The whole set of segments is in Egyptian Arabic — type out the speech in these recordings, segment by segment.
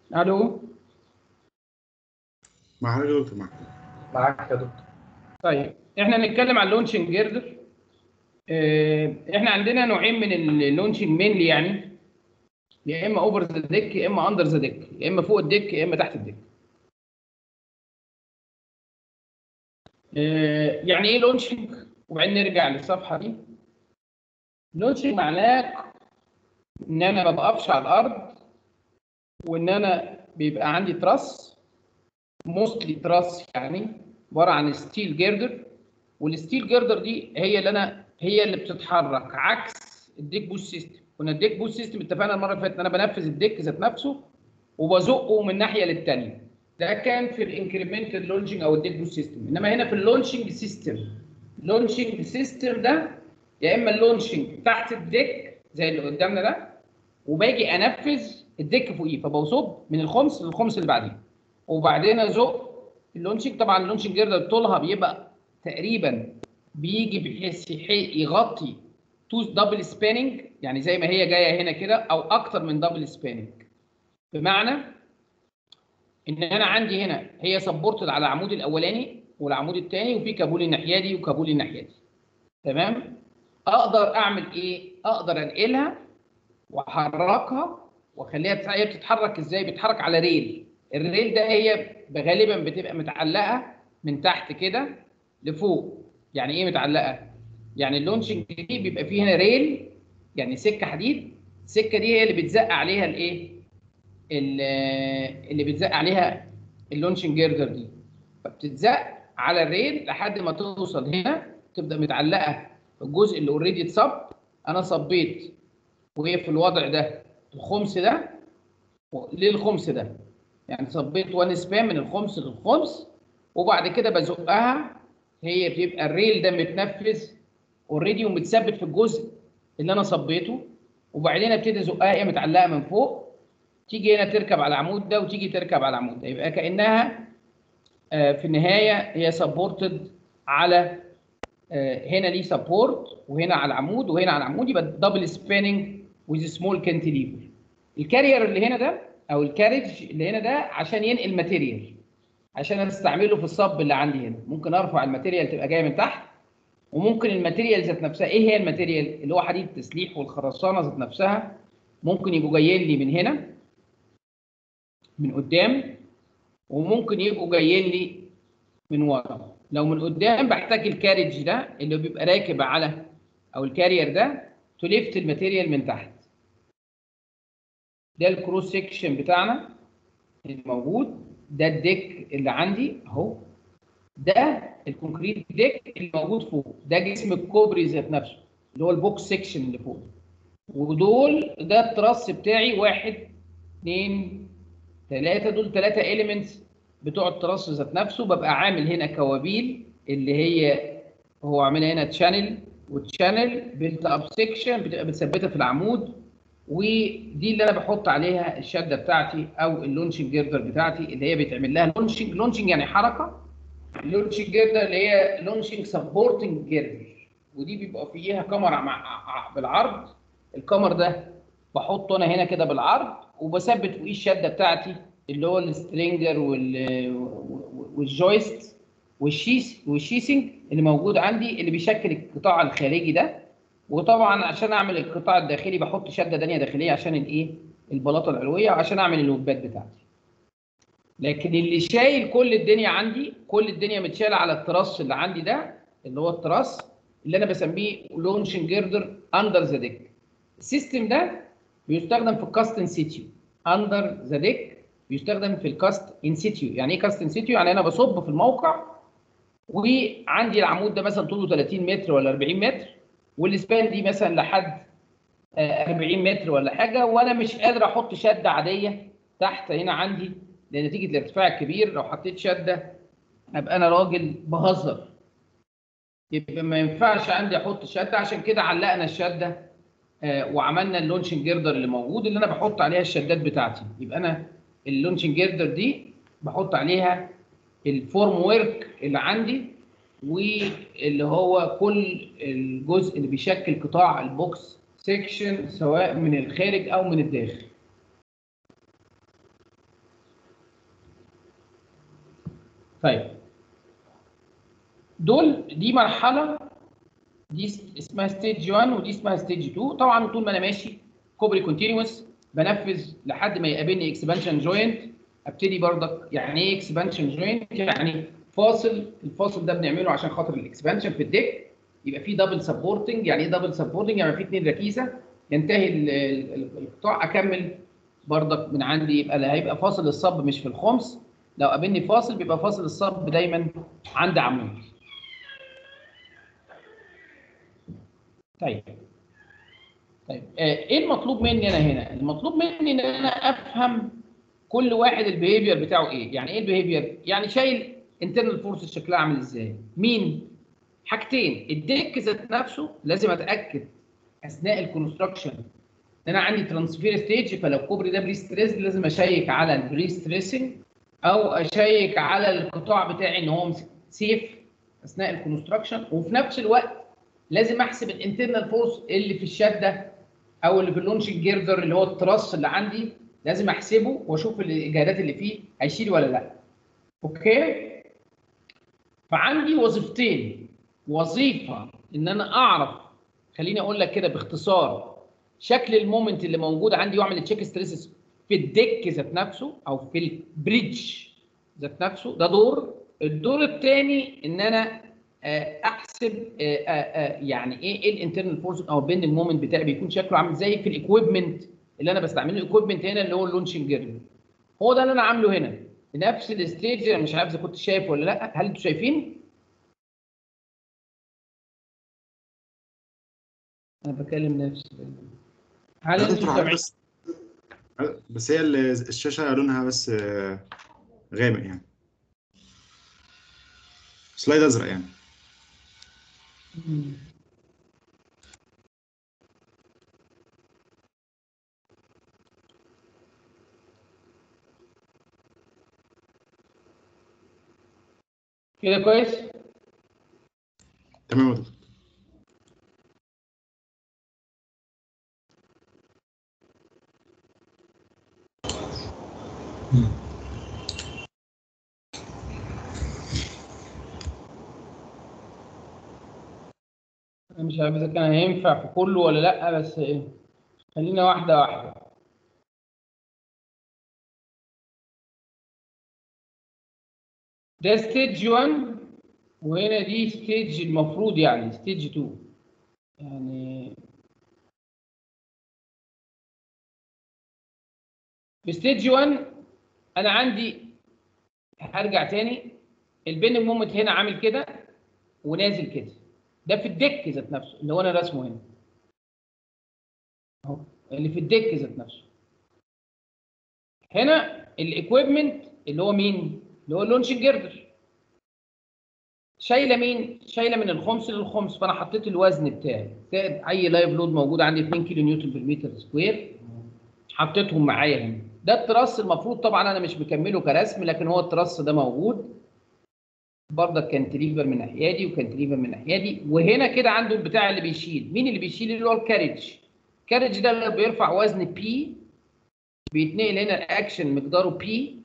الو معاك يا دكتور معاك معاك يا دكتور طيب احنا هنتكلم عن اللونشنج جيردر اه احنا عندنا نوعين من اللونشنج مينلي يعني يا اما اوفر ذا ديك يا اما اندر ذا ديك يا اما فوق الديك يا اما تحت الديك اه يعني ايه لونشنج وبعدين نرجع للصفحه دي لونشنج معناه ان انا ما بقفش على الارض وان انا بيبقى عندي تراس موستلي تراس يعني عباره عن ستيل جيردر والستيل جيردر دي هي اللي انا هي اللي بتتحرك عكس الديك بوش سيستم كنا الديك بوش سيستم اتفقنا المره اللي فاتت ان انا بنفذ الديك ذات نفسه وبزقه من ناحيه للثانيه ده كان في الانكريمنتال لونشنج او الديك بوش سيستم انما هنا في اللونشنج سيستم اللونشنج سيستم ده يا اما اللونشنج تحت الديك زي اللي قدامنا ده وباجي انفذ الديك فوقيه فبصب من الخمس للخمس اللي بعديه وبعدين ازق اللونشنج طبعا اللونشنج جيردر طولها بيبقى تقريبا بيجي بحيث يغطي تو دبل سباننج يعني زي ما هي جايه هنا كده او اكتر من دبل سباننج بمعنى ان انا عندي هنا هي سبورتد على العمود الاولاني والعمود الثاني وفي كابول الناحيه دي وكابول الناحيه دي تمام اقدر اعمل ايه اقدر انقلها واحركها واخليها هي بتتحرك ازاي بتتحرك على ريل الريل ده هي غالبا بتبقى متعلقه من تحت كده لفوق يعني ايه متعلقه يعني اللونشنج دي بيبقى فيه هنا ريل يعني سكه حديد السكه دي هي اللي بتزق عليها الايه اللي بتزق عليها اللونشنج جيردر دي فبتتزق على الريل لحد ما توصل هنا تبدا متعلقه في الجزء اللي اوريدي اتصب انا صبيت وهي في الوضع ده الخمس ده للخمس ده يعني صبيت وان سبان من الخمس للخمس وبعد كده بزقها هي بتبقى الريل ده متنفذ اوريدي ومتثبت في الجزء اللي انا صبيته وبعدين ابتدي ازقها هي متعلقه من فوق تيجي هنا تركب على العمود ده وتيجي تركب على العمود ده يبقى كانها في النهايه هي سبورتد على هنا ليه سبورت وهنا على العمود وهنا على العمود يبقى دبل سباننج ويز سمول كانتيليفر الكارير اللي هنا ده او الكاريج اللي هنا ده عشان ينقل ماتيريال عشان استعمله في الصب اللي عندي هنا ممكن ارفع الماتيريال تبقى جايه من تحت وممكن الماتيريال ذات نفسها ايه هي الماتيريال اللي هو حديد التسليح والخرسانه ذات نفسها ممكن يبقوا جايين لي من هنا من قدام وممكن يبقوا جايين لي من ورا لو من قدام بحتاج الكاريج ده اللي بيبقى راكب على او الكارير ده تلفت الماتيريال من تحت ده الكروس سيكشن بتاعنا الموجود ده الديك اللي عندي اهو ده الكونكريت ديك اللي موجود فوق ده جسم الكوبري ذات نفسه اللي هو البوكس سيكشن اللي فوق ودول ده التراس بتاعي واحد اثنين ثلاثة دول ثلاثة اليمنتس بتوع التراس ذات نفسه ببقى عامل هنا كوابيل اللي هي هو عاملها هنا تشانل والتشانل بيلت اب سيكشن بتبقى متثبته في العمود ودي اللي انا بحط عليها الشده بتاعتي او اللونشنج جيردر بتاعتي اللي هي بيتعمل لها لونشنج لونشنج يعني حركه اللونشنج جيردر اللي هي لونشنج سبورتنج جيردر ودي بيبقى فيها كاميرا مع بالعرض الكامر ده بحطه انا هنا كده بالعرض وبثبت فوقيه الشده بتاعتي اللي هو السترينجر والجويست والشيس والشيسنج اللي موجود عندي اللي بيشكل القطاع الخارجي ده وطبعا عشان اعمل القطاع الداخلي بحط شده ثانيه داخليه عشان الايه البلاطه العلويه وعشان اعمل الوبات بتاعتي لكن اللي شايل كل الدنيا عندي كل الدنيا متشاله على التراس اللي عندي ده اللي هو التراس اللي انا بسميه لونشن جيردر اندر ذا ديك السيستم ده بيستخدم في الكاست ان سيتيو اندر ذا ديك بيستخدم في الكاست ان سيتيو يعني ايه كاست ان سيتيو يعني انا بصب في الموقع وعندي العمود ده مثلا طوله 30 متر ولا 40 متر والسبان دي مثلا لحد 40 متر ولا حاجه وانا مش قادر احط شده عاديه تحت هنا عندي لنتيجه الارتفاع الكبير لو حطيت شده ابقى انا راجل بهزر يبقى ما ينفعش عندي احط شده عشان كده علقنا الشده وعملنا اللونشنج جيردر اللي موجود اللي انا بحط عليها الشدات بتاعتي يبقى انا اللونشنج جيردر دي بحط عليها الفورم ورك اللي عندي واللي هو كل الجزء اللي بيشكل قطاع البوكس سيكشن سواء من الخارج او من الداخل طيب دول دي مرحله دي اسمها ستيج 1 ودي اسمها ستيج 2 طبعا طول ما انا ماشي كوبري كونتينوس بنفذ لحد ما يقابلني اكسبانشن جوينت ابتدي برضك يعني ايه اكسبانشن جوينت يعني فاصل الفاصل ده بنعمله عشان خاطر الاكسبانشن في الديك يبقى في دبل سبورتنج يعني ايه دبل سبورتنج يعني في اثنين ركيزه ينتهي ال- ال- القطاع اكمل برضك من عندي يبقى هيبقى فاصل الصب مش في الخمس لو قابلني فاصل بيبقى فاصل الصب دايما عند عمود طيب طيب آه، ايه المطلوب مني انا هنا المطلوب مني ان انا افهم كل واحد البيهيفير بتاعه ايه يعني ايه البيهيفير يعني شايل انترنال فورس شكلها عامل ازاي مين حاجتين الديك ذات نفسه لازم اتاكد اثناء الكونستراكشن ان انا عندي ترانسفير ستيج فلو الكوبري ده بري ستريس لازم اشيك على البري ستريسنج او اشيك على القطاع بتاعي ان هو سيف اثناء الكونستراكشن وفي نفس الوقت لازم احسب الانترنال فورس اللي في الشده او اللي في اللونشنج جيردر اللي هو التراس اللي عندي لازم احسبه واشوف الاجهادات اللي فيه هيشيل ولا لا اوكي فعندي وظيفتين وظيفه ان انا اعرف خليني اقول لك كده باختصار شكل المومنت اللي موجود عندي واعمل تشيك ستريسز في الديك ذات نفسه او في البريدج ذات نفسه ده دور الدور الثاني ان انا آه، احسب آه، آه، آه، يعني ايه ايه الانترنال فورس او البندنج مومنت بتاعي بيكون شكله عامل ازاي في الاكويبمنت اللي انا بستعمله الاكويبمنت هنا اللي هو اللونشنج جيرل هو ده اللي انا عامله هنا في نفس الستيج انا مش عارف اذا كنت شايف ولا لا هل انتوا شايفين؟ انا بكلم نفسي هل يا انتوا دكتور حضرتك سامعين؟ بس بس هي ال- الشاشة لونها بس آه، غامق يعني سلايد أزرق يعني مم. كده كويس؟ تمام يا دكتور انا مش عارف اذا كان هينفع في كله ولا لا بس إيه، خلينا واحده واحده ده ستيج 1 وهنا دي ستيج المفروض يعني ستيج 2 يعني في ستيج 1 انا عندي هرجع تاني البين مومنت هنا عامل كده ونازل كده ده في الديك ذات نفسه اللي هو انا راسمه هنا اهو اللي في الديك ذات نفسه هنا الايكويبمنت اللي هو مين اللي هو اللونشنج جيردر شايله مين شايله من الخمس للخمس فانا حطيت الوزن بتاعي زائد اي لايف لود موجود عندي 2 كيلو نيوتن بالمتر سكوير حطيتهم معايا هنا ده التراس المفروض طبعا انا مش مكمله كرسم لكن هو التراس ده موجود برضك كانتليفر من ناحيه دي وكانتليفر من ناحيه دي وهنا كده عنده البتاع اللي بيشيل مين اللي بيشيل اللي هو الكارج الكارج ده اللي بيرفع وزن بي بيتنقل هنا الاكشن مقداره بي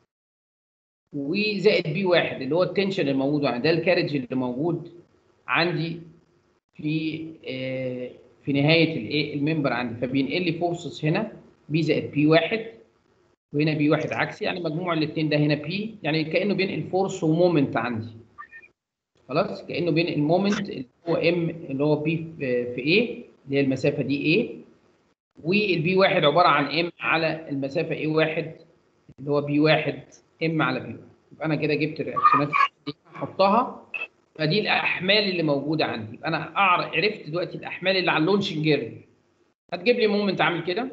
وزائد بي واحد اللي هو التنشن الموجود عندي ده الكارج اللي موجود عندي في آه في نهايه الايه الممبر عندي فبينقل لي فورسز هنا بي زائد بي واحد وهنا بي واحد عكسي يعني مجموع الاثنين ده هنا بي يعني كانه بينقل فورس ومومنت عندي خلاص كانه بينقل مومنت اللي هو ام اللي هو بي في ايه اللي هي المسافه دي ايه والبي واحد عباره عن ام على المسافه ايه واحد اللي هو بي واحد ام على بي واحد يبقى انا كده جبت الرياكشنات دي احطها فدي الاحمال اللي موجوده عندي يبقى انا أعرف عرفت دلوقتي الاحمال اللي على اللونشنج جيرل هتجيب لي مومنت عامل كده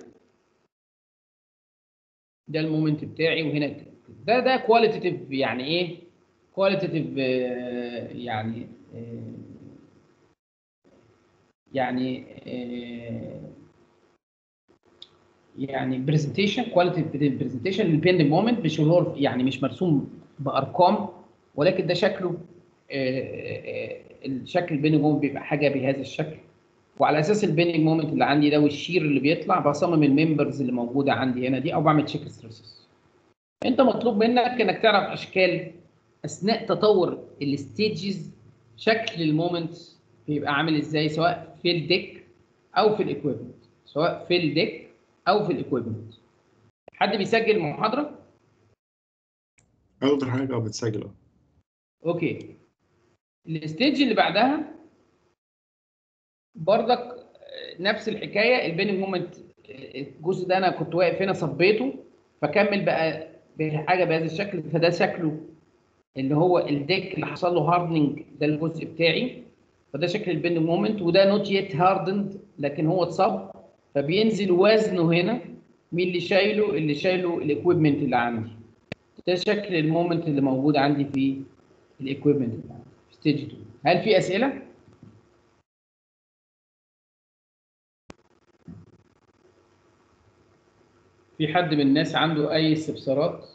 ده المومنت بتاعي وهنا كده. ده ده كواليتيف يعني ايه كواليتيف يعني آه، يعني آه، يعني برزنتيشن كواليتيف برزنتيشن للبيندنج مومنت مش اللي هو يعني مش مرسوم بارقام ولكن ده شكله آه، آه، الشكل البيندنج مومنت بيبقى حاجه بهذا الشكل وعلى اساس البيندنج مومنت اللي عندي ده والشير اللي بيطلع بصمم الممبرز اللي موجوده عندي هنا دي او بعمل تشيك ستريسز انت مطلوب منك انك تعرف اشكال اثناء تطور الستيجز شكل المومنت بيبقى عامل ازاي سواء في الديك او في الاكويبمنت سواء في الديك او في الاكويبمنت حد بيسجل محاضره اكتر حاجه بتسجل اه اوكي الستيج اللي بعدها برضك نفس الحكايه البيننج مومنت الجزء ده انا كنت واقف هنا صبيته فكمل بقى بحاجه بهذا الشكل فده شكله اللي هو الديك اللي حصل له هاردنج ده الجزء بتاعي فده شكل البيننج مومنت وده نوت يت هاردند لكن هو اتصب فبينزل وزنه هنا مين اللي شايله اللي شايله الاكويبمنت اللي عندي ده شكل المومنت اللي موجود عندي في الاكويبمنت اللي عندي في ستيج 2 هل في اسئله في حد من الناس عنده اي استفسارات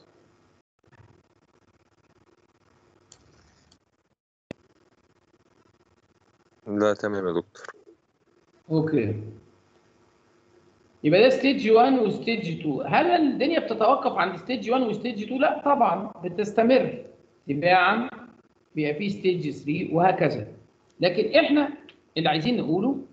لا تمام يا دكتور اوكي يبقى ده ستيج 1 وستيج 2 هل الدنيا بتتوقف عند ستيج 1 وستيج 2 لا طبعا بتستمر تباعا بيبقى في ستيج 3 وهكذا لكن احنا اللي عايزين نقوله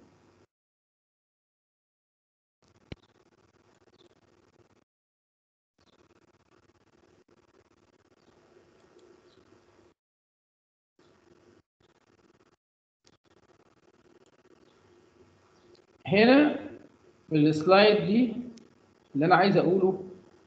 هنا في السلايد دي اللي انا عايز اقوله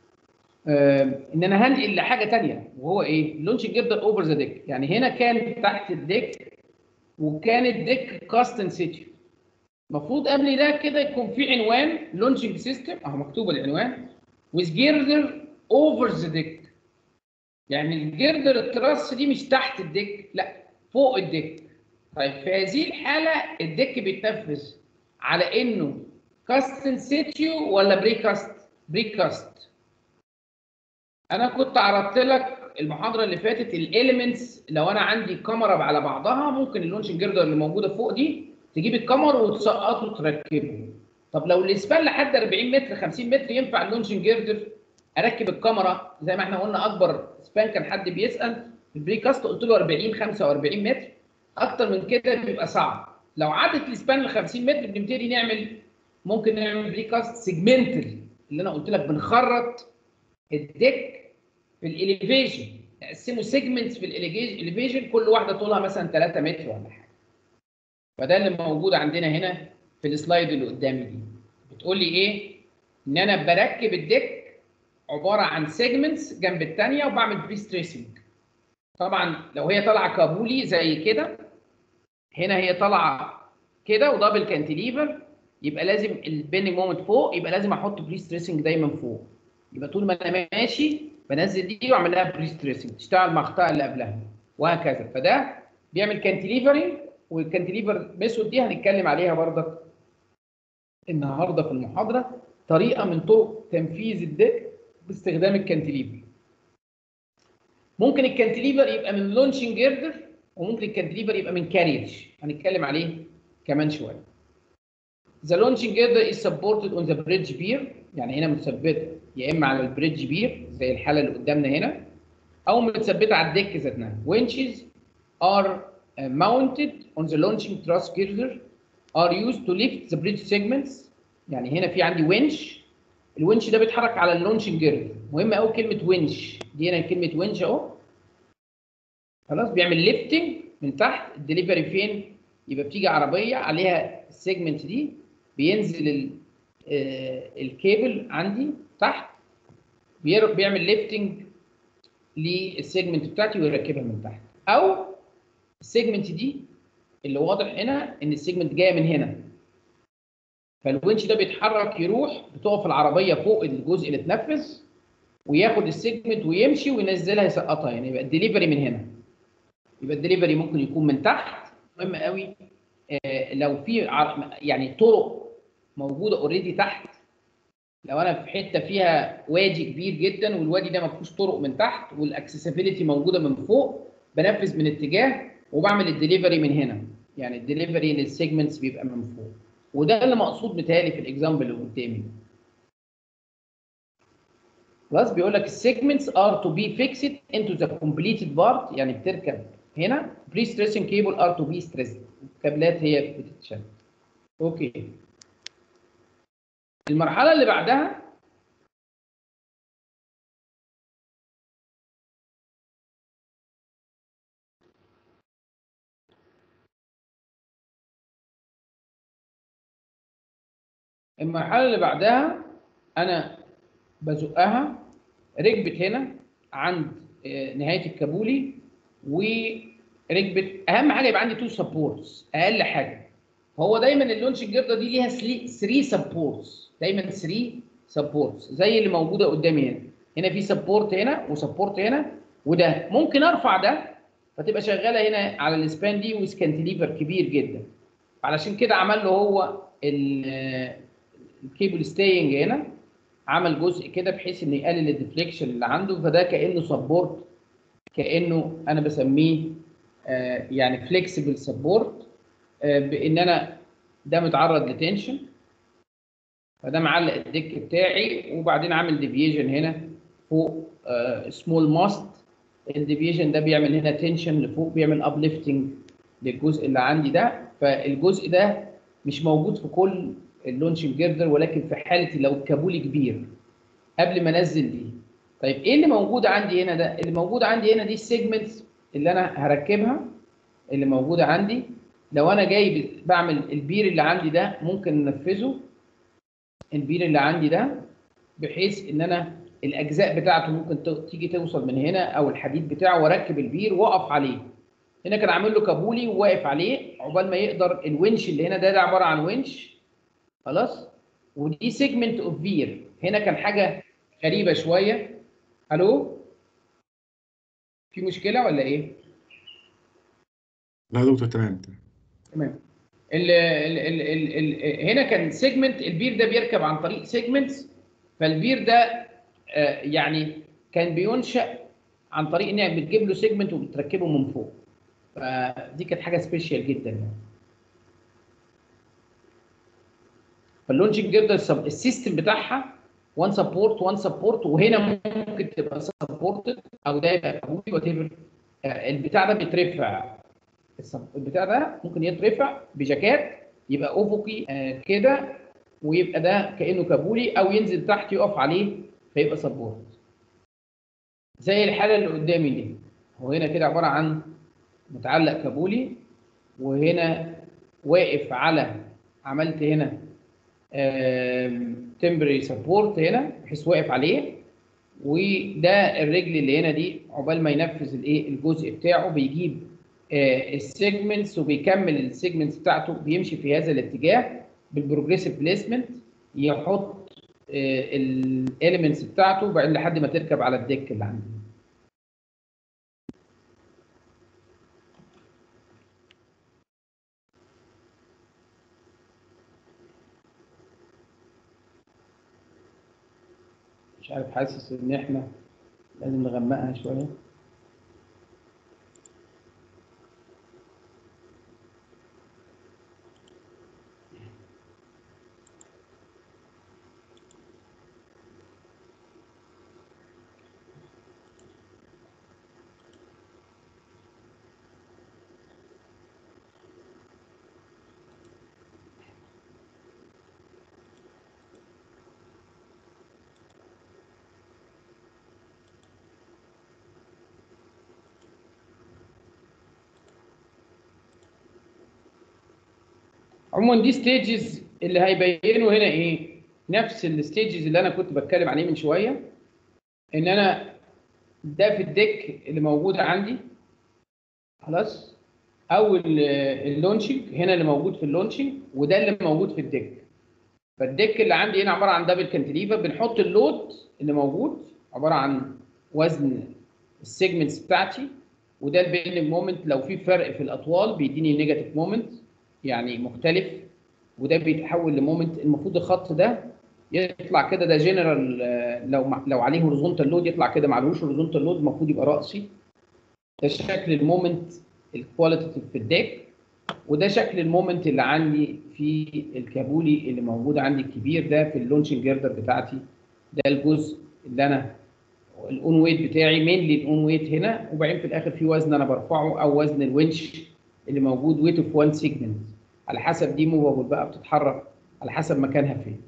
آه ان انا هنقل لحاجه ثانيه وهو ايه؟ لونش جيردر اوفر ذا ديك يعني هنا كان تحت الديك وكان الديك كاستن سيتي المفروض قبل ده كده يكون في عنوان لونشنج سيستم اهو مكتوب العنوان with girder over the deck يعني الجردر التراس دي مش تحت الديك لا فوق الديك طيب في هذه الحاله الديك بيتنفذ على انه كاست سيتيو ولا بريكاست بريكاست انا كنت عرضت لك المحاضره اللي فاتت الاليمنتس لو انا عندي كاميرا على بعضها ممكن اللونش جيردر اللي موجوده فوق دي تجيب الكاميرا وتسقطه وتركبه طب لو الاسبان لحد 40 متر 50 متر ينفع اللونش جيردر اركب الكاميرا زي ما احنا قلنا اكبر سبان كان حد بيسال في البريكاست قلت له 40 45 متر اكتر من كده بيبقى صعب لو عدت السبان ل 50 متر بنبتدي نعمل ممكن نعمل بريكاست سيجمنتال اللي انا قلت لك بنخرط الديك في الاليفيشن نقسمه سيجمنتس في الاليفيشن كل واحده طولها مثلا 3 متر ولا حاجه فده اللي موجود عندنا هنا في السلايد اللي قدامي دي بتقول لي ايه ان انا بركب الديك عباره عن سيجمنتس جنب الثانيه وبعمل بري ستريسنج طبعا لو هي طالعه كابولي زي كده هنا هي طالعه كده ودبل كانتليفر يبقى لازم البيننج مومنت فوق يبقى لازم احط بري ستريسنج دايما فوق يبقى طول ما انا ماشي بنزل دي واعمل لها بري ستريسنج تشتغل مع الخطا اللي قبلها وهكذا فده بيعمل كانتليفرنج والكانتليفر ميثود دي هنتكلم عليها برضك النهارده في المحاضره طريقه من طرق تنفيذ الديك باستخدام الكانتليفر ممكن الكانتليفر يبقى من لونشنج جيردر وممكن الكانتليفر يبقى من كاريج هنتكلم عليه كمان شويه The launching girder is supported on the bridge pier يعني هنا متثبته يا اما على البريدج بير زي الحاله اللي قدامنا هنا او متثبته على الديك ذات نفسها winches are uh, mounted on the launching truss girder are used to lift the bridge segments يعني هنا في عندي winch الونش ده بيتحرك على اللونشنج جيردر مهم قوي كلمه winch دي هنا كلمه winch اهو خلاص بيعمل ليفتنج من تحت الدليفري فين يبقى بتيجي عربيه عليها السيجمنت دي بينزل ال آه الكيبل عندي تحت بيعمل ليفتنج للسيجمنت بتاعتي ويركبها من تحت او السيجمنت دي اللي واضح هنا ان السيجمنت جايه من هنا فالونش ده بيتحرك يروح بتقف العربيه فوق الجزء اللي اتنفذ وياخد السيجمنت ويمشي وينزلها يسقطها يعني يبقى الدليفري من هنا يبقى الدليفري ممكن يكون من تحت مهم قوي آه لو في يعني طرق موجوده اوريدي تحت لو انا في حته فيها وادي كبير جدا والوادي ده ما فيهوش طرق من تحت والاكسسبيلتي موجوده من فوق بنفذ من اتجاه وبعمل الدليفري من هنا يعني الدليفري للسيجمنتس بيبقى من فوق وده اللي مقصود متهيألي في الاكزامبل اللي قدامي خلاص بيقول لك السيجمنتس ار تو بي فيكسد انتو ذا كومبليتد بارت يعني بتركب هنا بري ستريسنج كيبل ار تو بي ستريسد الكابلات هي بتتشد اوكي المرحله اللي بعدها المرحله اللي بعدها انا بزقها ركبت هنا عند آه، نهايه الكابولي وركبت اهم حاجه يبقى عندي تو سبورتس اقل حاجه هو دايما اللونش الجرده دي ليها 3 سبورتس دايما 3 سبورتس زي اللي موجوده قدامي هنا هنا في سبورت هنا وسبورت هنا وده ممكن ارفع ده فتبقى شغاله هنا على السبان دي وسكانتليفر كبير جدا علشان كده عمل له هو ال- الكيبل ستاينج هنا عمل جزء كده بحيث انه يقلل الديفليكشن اللي عنده فده كانه سبورت كانه انا بسميه آه، يعني فليكسبل سبورت بان انا ده متعرض لتنشن فده معلق الديك بتاعي وبعدين عامل ديفيجن هنا فوق سمول ماست الديفيجن ده بيعمل هنا تنشن لفوق بيعمل ابليفتنج للجزء اللي عندي ده فالجزء ده مش موجود في كل اللونشنج جيردر ولكن في حاله لو الكابولي كبير قبل ما انزل دي طيب ايه اللي موجود عندي هنا ده اللي موجود عندي هنا دي السيجمنتس اللي انا هركبها اللي موجوده عندي لو انا جاي ب- بعمل البير اللي عندي ده ممكن ننفذه البير اللي عندي ده بحيث ان انا الاجزاء بتاعته ممكن ت- تيجي توصل من هنا او الحديد بتاعه واركب البير واقف عليه هنا كان عامل له كابولي وواقف عليه عقبال ما يقدر الونش اللي هنا ده ده عباره عن ونش خلاص ودي سيجمنت اوف بير هنا كان حاجه غريبه شويه الو في مشكله ولا ايه لا يا دكتور تمام تمام. تمام ال ال ال ال ال هنا كان سيجمنت البير ده بيركب عن طريق سيجمنتس فالبير ده آه، يعني كان بينشأ عن طريق انك بتجيب له سيجمنت وبتركبه من فوق فدي كانت حاجه سبيشال جدا يعني فاللونجنج جيردر السيستم بتاعها وان سبورت وان سبورت وهنا ممكن تبقى سبورتد او ده يبقى كابولي وات ايفر البتاع ده بيترفع السب- البتاع ده ممكن يترفع بجاكات يبقى افقي آه، كده ويبقى ده كانه كابولي او ينزل تحت يقف عليه فيبقى سبورت زي الحاله اللي قدامي دي هو هنا كده عباره عن متعلق كابولي وهنا واقف على عملت هنا تمبري سبورت هنا بحيث واقف عليه وده الرجل اللي هنا دي عقبال ما ينفذ الايه الجزء بتاعه بيجيب السيجمنتس وبيكمل السيجمنتس بتاعته بيمشي في هذا الاتجاه بالبروجريسيف بليسمنت يحط الاليمنتس بتاعته وبعدين لحد ما تركب على الديك اللي عنده مش عارف حاسس ان احنا لازم نغمقها شويه عموما دي ستيجز اللي هيبينوا هنا ايه نفس الستيجز اللي انا كنت بتكلم عليه من شويه ان انا ده في الديك اللي موجود عندي خلاص او ال- اللونشنج هنا اللي موجود في اللونشنج وده اللي موجود في الديك فالديك اللي عندي هنا عباره عن دبل كانتليفر بنحط اللود اللي موجود عباره عن وزن السيجمنتس بتاعتي وده البيلنج مومنت لو في فرق في الاطوال بيديني نيجاتيف مومنت يعني مختلف وده بيتحول لمومنت المفروض الخط ده يطلع كده ده جنرال لو مع- لو عليه هوريزونتال لود يطلع كده معلوش هوريزونتال لود المفروض يبقى راسي ده شكل المومنت الكواليتيف في الديك وده شكل المومنت اللي عندي في الكابولي اللي موجود عندي الكبير ده في اللونشنج جيردر بتاعتي ده الجزء اللي انا الاون ويت بتاعي مينلي الاون ويت هنا وبعدين في الاخر في وزن انا برفعه او وزن الونش اللي موجود ويت اوف وان سيجمنت على حسب دي موفابل بقى بتتحرك على حسب مكانها فين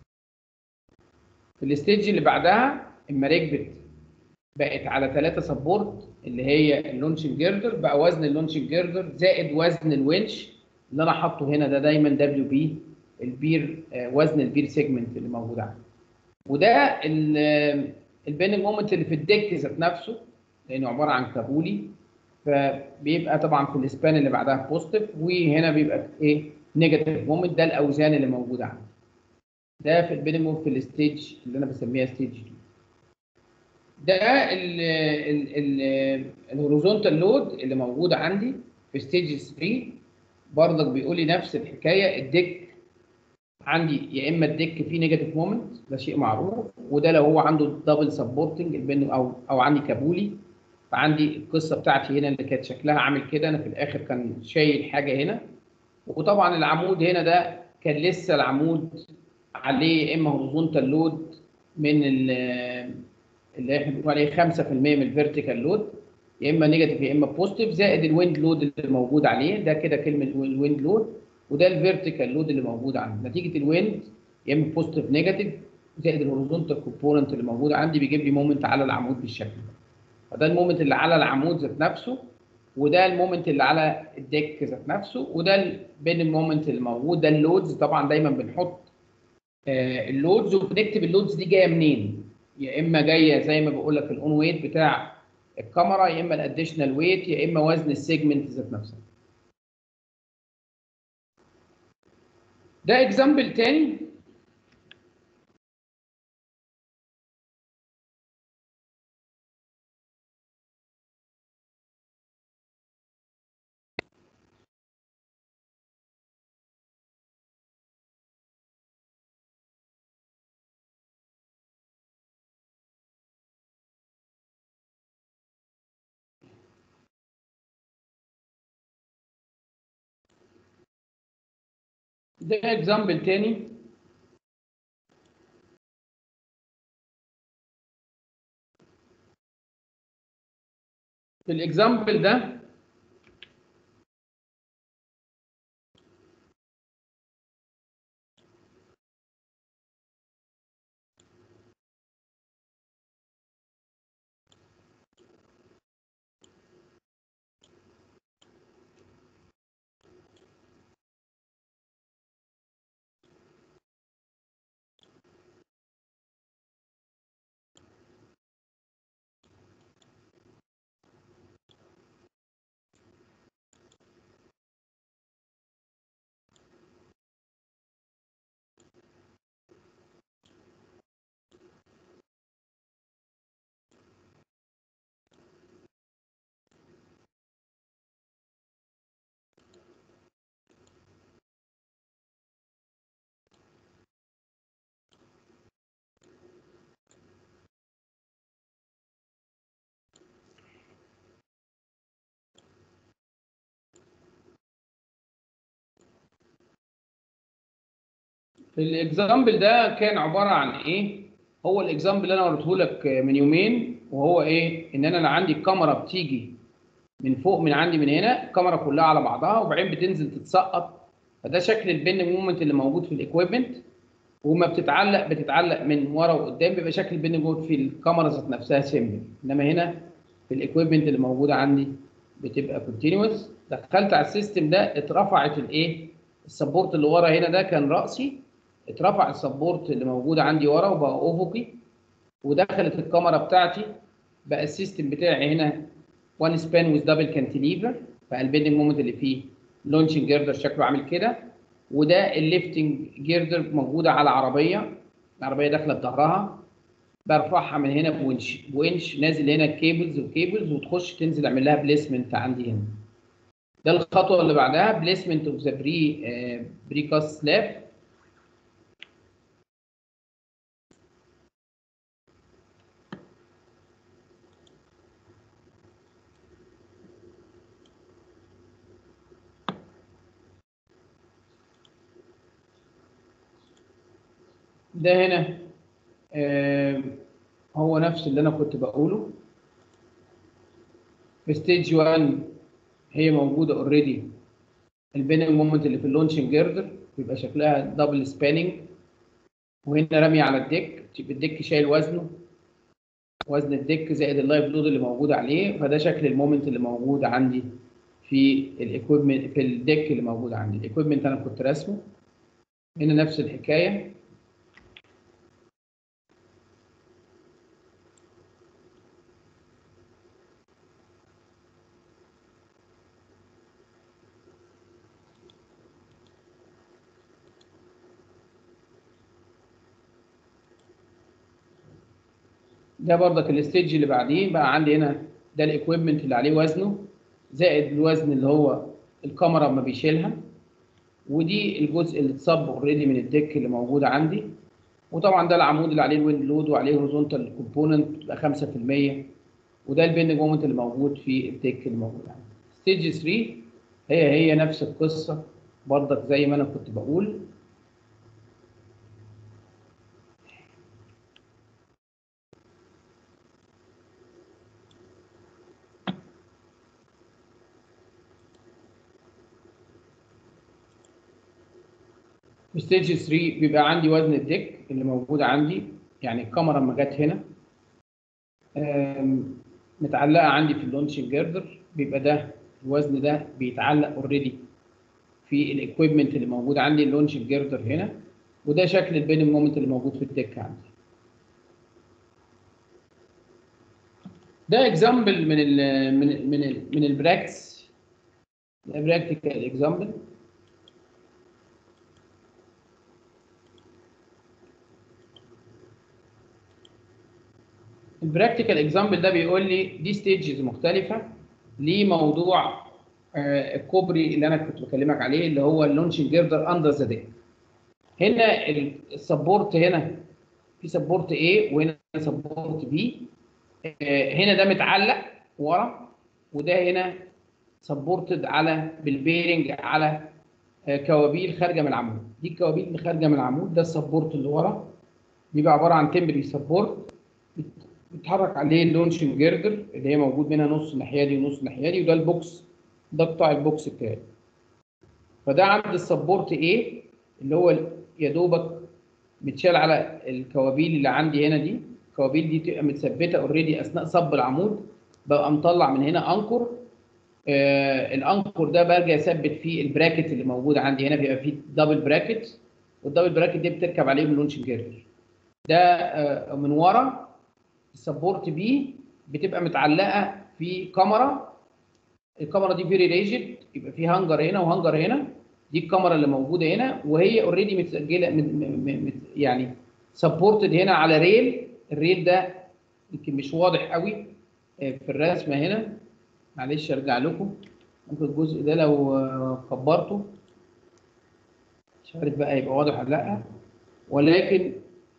في الستيج اللي بعدها اما ركبت بقت على 3 سبورت اللي هي اللونشنج جيردر بقى وزن اللونشنج جيردر زائد وزن الونش اللي انا حاطه هنا ده دايما دبليو بي البير آه، وزن البير سيجمنت اللي موجود عندي وده البيننج مومنت اللي في الديك ذات نفسه لانه عباره عن كابولي فبيبقى طبعا في الاسبان اللي بعدها بوزيتيف وهنا بيبقى ايه نيجاتيف مومنت ده الاوزان اللي موجوده عندي ده في البيننج مومنت في الستيج اللي انا بسميها ستيج 2 ده ال ال ال الهوريزونتال لود اللي موجود عندي في ستيج 3 برضك بيقول لي نفس الحكايه الديك عندي يا اما الديك فيه نيجاتيف مومنت ده شيء معروف وده لو هو عنده دبل سبورتنج البين او او عندي كابولي فعندي القصه بتاعتي هنا اللي كانت شكلها عامل كده انا في الاخر كان شايل حاجه هنا وطبعا العمود هنا ده كان لسه العمود عليه يا اما هوريزونتال لود من ال- اللي احنا بنقول عليه 5% من الفيرتيكال لود يا اما نيجاتيف يا اما بوزيتيف زائد الويند لود اللي موجود عليه ده كده كلمه الويند لود وده الفيرتيكال لود اللي موجود عندي نتيجه الويند يا اما بوزيتيف نيجاتيف زائد الهوريزونتال كومبوننت اللي موجود عندي بيجيب لي مومنت على العمود بالشكل ده فده المومنت اللي على العمود ذات نفسه وده المومنت اللي على الديك ذات نفسه وده ال- بين المومنت اللي موجود ده اللودز طبعا دايما بنحط آه، اللودز وبنكتب اللودز دي جايه منين يا اما جايه زي ما بقول لك الاون ويت بتاع الكاميرا يا اما الاديشنال ويت يا اما وزن السيجمنت ذات نفسها ده اكزامبل تاني ده اكزامبل تاني في الاكزامبل ده في الاكزامبل ده كان عباره عن ايه هو الاكزامبل اللي انا وريته لك من يومين وهو ايه ان انا أنا عندي الكاميرا بتيجي من فوق من عندي من هنا الكاميرا كلها على بعضها وبعدين بتنزل تتسقط فده شكل البين مومنت اللي موجود في الاكويبمنت وما بتتعلق بتتعلق من ورا وقدام بيبقى شكل البين مومنت في الكاميرا ذات نفسها سيمبل انما هنا في الاكويبمنت اللي موجوده عندي بتبقى كونتينوس دخلت على السيستم ده اترفعت الايه السبورت اللي ورا هنا ده كان راسي اترفع السبورت اللي موجود عندي ورا وبقى افقي ودخلت الكاميرا بتاعتي بقى السيستم بتاعي هنا وان سبان ويز دبل كانتيليفر بقى البيندنج مومنت اللي فيه لونشنج جيردر شكله عامل كده وده الليفتنج جيردر موجوده على عربيه العربيه داخله بظهرها برفعها من هنا بونش بونش نازل هنا كيبلز وكيبلز وتخش تنزل اعمل لها بليسمنت عندي هنا ده الخطوه اللي بعدها بليسمنت اوف ذا بري بري كاست سلاب ده هنا آه، هو نفس اللي انا كنت بقوله في ستيج 1 هي موجوده اوريدي البيننج مومنت اللي في اللونشنج جيردر بيبقى شكلها دبل سباننج وهنا رامي على الديك تبقى الديك شايل وزنه وزن الديك زائد اللايف لود اللي موجود عليه فده شكل المومنت اللي موجود عندي في الايكويبمنت في الديك اللي موجود عندي الايكويبمنت انا كنت راسمه هنا نفس الحكايه ده برضك الستيج اللي بعديه بقى عندي هنا ده الايكويبمنت اللي عليه وزنه زائد الوزن اللي هو الكاميرا ما بيشيلها ودي الجزء اللي اتصب اوريدي من الديك اللي موجود عندي وطبعا ده العمود اللي عليه الويند لود وعليه هوريزونتال كومبوننت بتبقى 5% وده البيندنج مومنت اللي موجود في الديك اللي موجود عندي ستيج 3 هي هي نفس القصه برضك زي ما انا كنت بقول في ستيج 3 بيبقى عندي وزن الديك اللي موجود عندي يعني الكاميرا لما جت هنا آم، متعلقه عندي في اللونشنج جيردر بيبقى ده الوزن ده بيتعلق اوريدي في الايكويبمنت اللي موجود عندي اللونشنج جيردر هنا وده شكل البيننج مومنت اللي موجود في الديك عندي ده اكزامبل من ال من ال من ال من البراكتس براكتيكال اكزامبل البراكتيكال اكزامبل ده بيقول لي دي ستيجز مختلفه لموضوع آه، الكوبري اللي انا كنت بكلمك عليه اللي هو اللونشنج جيردر اندر ذا ديك هنا السبورت هنا في سبورت A وهنا سبورت B آه، هنا ده متعلق ورا وده هنا سبورتد على بالبيرنج على آه، كوابيل خارجه من العمود دي الكوابيل اللي خارجه من العمود ده السبورت اللي ورا بيبقى عباره عن تمبري سبورت بيتحرك عليه اللونشنج جيردر اللي هي موجود منها نص الناحيه دي ونص الناحيه دي وده البوكس ده قطاع البوكس بتاعي فده عند السبورت A اللي هو يا دوبك متشال على الكوابيل اللي عندي هنا دي الكوابيل دي تبقى متثبته اوريدي اثناء صب العمود ببقى مطلع من هنا انكر آه الانكر ده برجع اثبت فيه البراكت اللي موجود عندي هنا بيبقى فيه دبل براكت والدبل براكت دي بتركب عليه اللونشنج جيردر ده آه من ورا السبورت بي بتبقى متعلقه في كاميرا الكاميرا دي فيري ريجيد يبقى في هانجر هنا وهانجر هنا دي الكاميرا اللي موجوده هنا وهي اوريدي متسجله مت- م- م- يعني سبورتد هنا على ريل الريل ده يمكن مش واضح قوي آه، في الرسمه هنا معلش ارجع لكم ممكن الجزء ده لو آه، كبرته مش عارف بقى يبقى واضح ولا لا ولكن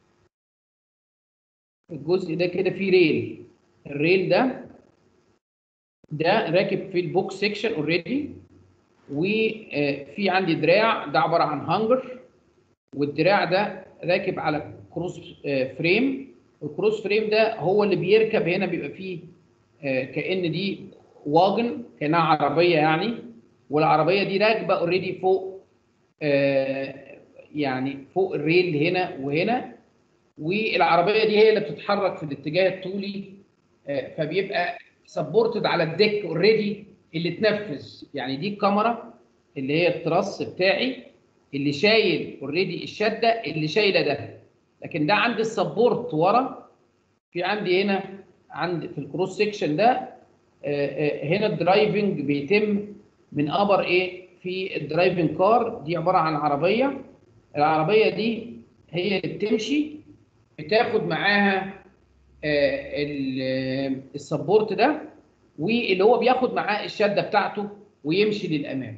الجزء ده كده فيه ريل الريل ده ده راكب في البوكس سيكشن اوريدي وفي عندي دراع ده عباره عن هانجر والدراع ده راكب على كروس آه، فريم الكروس فريم ده هو اللي بيركب هنا بيبقى فيه آه، كأن دي واجن كأنها عربية يعني والعربية دي راكبة اوريدي فوق آه، يعني فوق الريل هنا وهنا والعربية دي هي اللي بتتحرك في الاتجاه الطولي آه، فبيبقى سبورتد على الديك اوريدي اللي اتنفذ يعني دي الكاميرا اللي هي التراس بتاعي اللي شايل اوريدي الشده اللي شايله ده لكن ده عندي السبورت ورا في عندي هنا عند في الكروس سيكشن ده آه، آه، هنا الدرايفنج بيتم من ابر ايه في الدرايفنج كار دي عباره عن عربيه العربيه دي هي اللي بتمشي بتاخد معاها آه، ال- آه، السبورت ده واللي هو بياخد معاه الشده بتاعته ويمشي للامام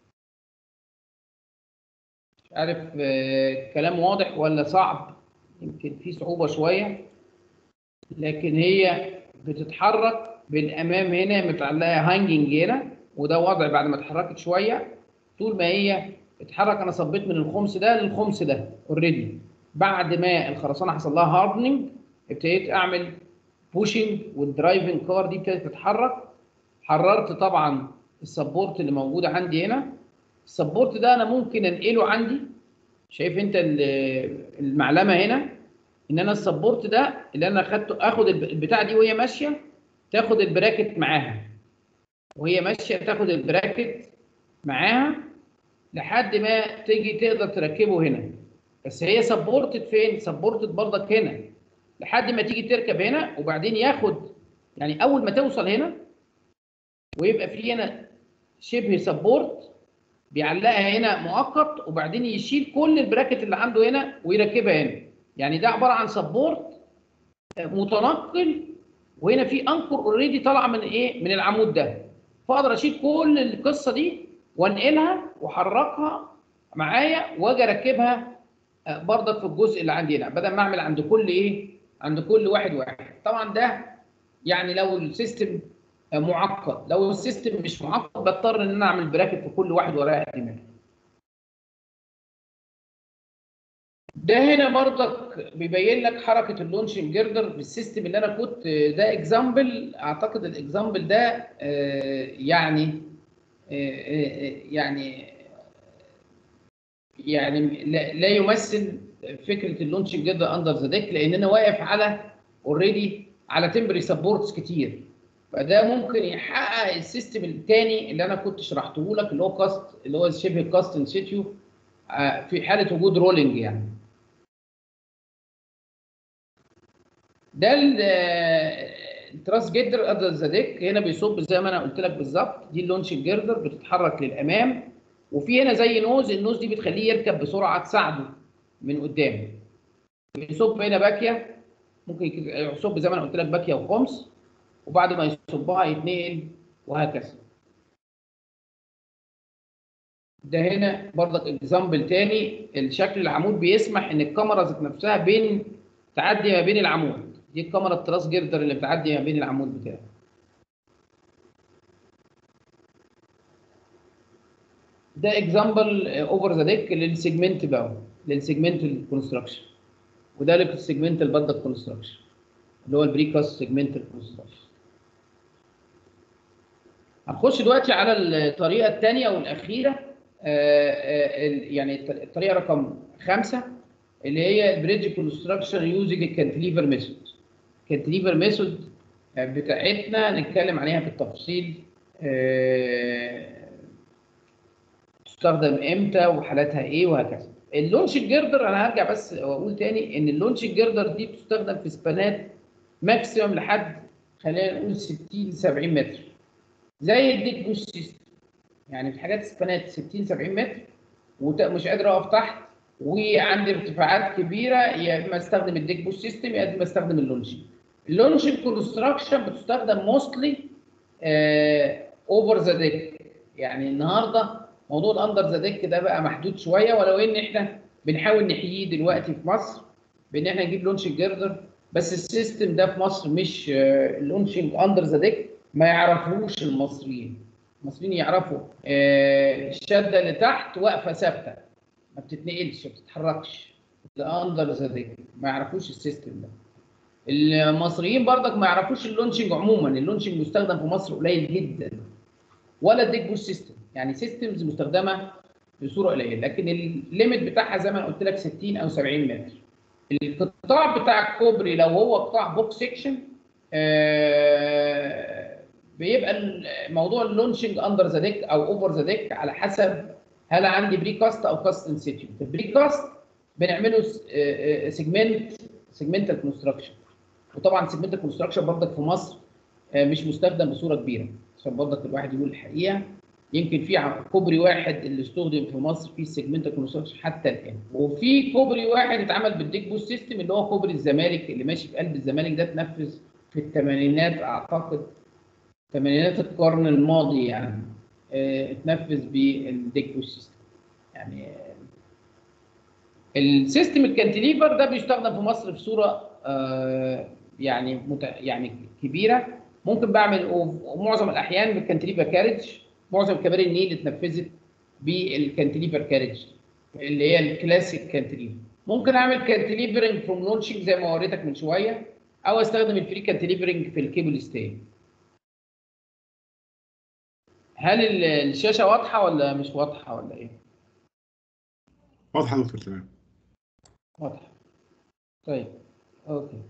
مش عارف آه، كلام واضح ولا صعب يمكن في صعوبه شويه لكن هي بتتحرك بالامام هنا متعلقه هانجنج هنا وده وضع بعد ما اتحركت شويه طول ما هي اتحرك انا صبيت من الخمس ده للخمس ده اوريدي بعد ما الخرسانه حصل لها هاردنج ابتديت اعمل بوشنج والدرايفنج كار دي ابتدت تتحرك حررت طبعا السبورت اللي موجود عندي هنا السبورت ده انا ممكن انقله عندي شايف انت ال- المعلمه هنا ان انا السبورت ده اللي انا اخدته اخد الب- البتاع دي وهي ماشيه تاخد البراكت معاها وهي ماشيه تاخد البراكت معاها لحد ما تيجي تقدر تركبه هنا بس هي سبورتد فين سبورتد برضك هنا لحد ما تيجي تركب هنا وبعدين ياخد يعني اول ما توصل هنا ويبقى في هنا شبه سبورت بيعلقها هنا مؤقت وبعدين يشيل كل البراكت اللي عنده هنا ويركبها هنا يعني ده عباره عن سبورت متنقل وهنا في انكر اوريدي طالعه من ايه من العمود ده فاقدر اشيل كل القصه دي وانقلها واحركها معايا واجي اركبها آه، برضك في الجزء اللي عندي هنا بدل ما اعمل عند كل ايه عند كل واحد واحد طبعا ده يعني لو السيستم آه، معقد لو السيستم مش معقد بضطر ان انا اعمل براكت في كل واحد ورايح دماغي ده هنا برضك بيبين لك حركه اللونشنج جردر في السيستم اللي انا كنت ده اكزامبل اعتقد الاكزامبل ده آه، يعني آه، آه، يعني يعني لا لا يمثل فكره اللونشنج جردر اندر ذا ديك لان انا واقف على اوريدي على تمبري سبورتس كتير فده ممكن يحقق السيستم الثاني اللي انا كنت شرحته لك اللي هو كاست اللي هو شبه كاست ان سيتيو في حاله وجود رولينج يعني ده ال- التراس جيردر اندر ذا ديك هنا بيصب زي ما انا قلت لك بالظبط دي اللونشنج جيردر بتتحرك للامام وفي هنا زي نوز النوز دي بتخليه يركب بسرعه تساعده من قدام بيصب هنا باكيه ممكن يك- يصب زي ما انا قلت لك باكيه وخمس وبعد ما يصبها يتنقل وهكذا ده هنا برضك اكزامبل تاني الشكل العمود بيسمح ان الكاميرا ذات نفسها بين تعدي ما بين العمود دي الكاميرا التراس جيردر اللي بتعدي ما بين العمود بتاعه ده اكزامبل اوفر ذا ديك للسيجمنت بقى للسيجمنت الكونستراكشن وده للسيجمنت البدك كونستراكشن اللي هو البريكاست سيجمنت الكونستراكشن هنخش دلوقتي على الطريقه الثانيه والاخيره آه، آه، ال- يعني الط- الطريقه رقم خمسه اللي هي البريدج كونستراكشن يوزنج الكانتليفر ميثود الكانتليفر ميثود بتاعتنا نتكلم عليها بالتفصيل آه، تستخدم امتى وحالاتها ايه وهكذا اللونش جيردر انا هرجع بس واقول تاني ان اللونش جيردر دي بتستخدم في سبانات ماكسيمم لحد خلينا نقول 60 70 متر زي الديك بوش سيستم يعني في حاجات سبانات 60 70 متر ومش قادر اقف تحت وعندي ارتفاعات كبيره يا اما استخدم الديك بوش سيستم يا اما استخدم اللونشنج اللونشنج كونستراكشن بتستخدم موستلي اوفر ذا ديك يعني النهارده موضوع الاندر ذا ديك ده بقى محدود شويه ولو ان احنا بنحاول نحييه دلوقتي في مصر بان احنا نجيب لونشنج جيردر بس السيستم ده في مصر مش اللونشنج اندر ذا ديك ما يعرفوش المصريين المصريين يعرفوا آه، الشده اللي تحت واقفه ثابته ما بتتنقلش ما بتتحركش ده اندر ذا ديك ما يعرفوش السيستم ده المصريين برضك ما يعرفوش اللونشنج عموما اللونشنج مستخدم في مصر قليل جدا ولا الديك بوش سيستم يعني سيستمز مستخدمه بصوره قليله لكن الليميت بتاعها زي ما أنا قلت لك 60 او 70 متر القطاع بتاع الكوبري لو هو قطاع بوك سيكشن بيبقى موضوع اللونشنج اندر ذا ديك او اوفر ذا ديك على حسب هل عندي بري كاست او كاست ان سيتيو في البري كاست بنعمله سيجمنت سيجمنتال كونستراكشن وطبعا سيجمنتال كونستراكشن برضك في مصر آه، مش مستخدم بصوره كبيره عشان برضك الواحد يقول الحقيقه يمكن في ع- كوبري واحد اللي استخدم في مصر في السيجمنتال كونستراكشن حتى الان وفي كوبري واحد اتعمل بالديك بوست سيستم اللي هو كوبري الزمالك اللي ماشي في قلب الزمالك ده اتنفذ في الثمانينات اعتقد ثمانينات القرن الماضي يعني آه، اتنفذ بالديك بوست سيستم يعني آه، السيستم الكانتليفر ده بيستخدم في مصر بصوره آه، يعني مت... يعني كبيره ممكن بعمل ومعظم الاحيان بالكانتليفر كارج معظم كباري النيل اتنفذت بالكانتليفر كارج اللي هي الكلاسيك كانتليفر ممكن اعمل كانتليفرنج فروم لونشنج زي ما وريتك من شويه او استخدم الفري كانتليفرنج في الكيبل ستاي هل ال- الشاشه واضحه ولا مش واضحه ولا ايه واضحه يا دكتور تمام واضحه طيب اوكي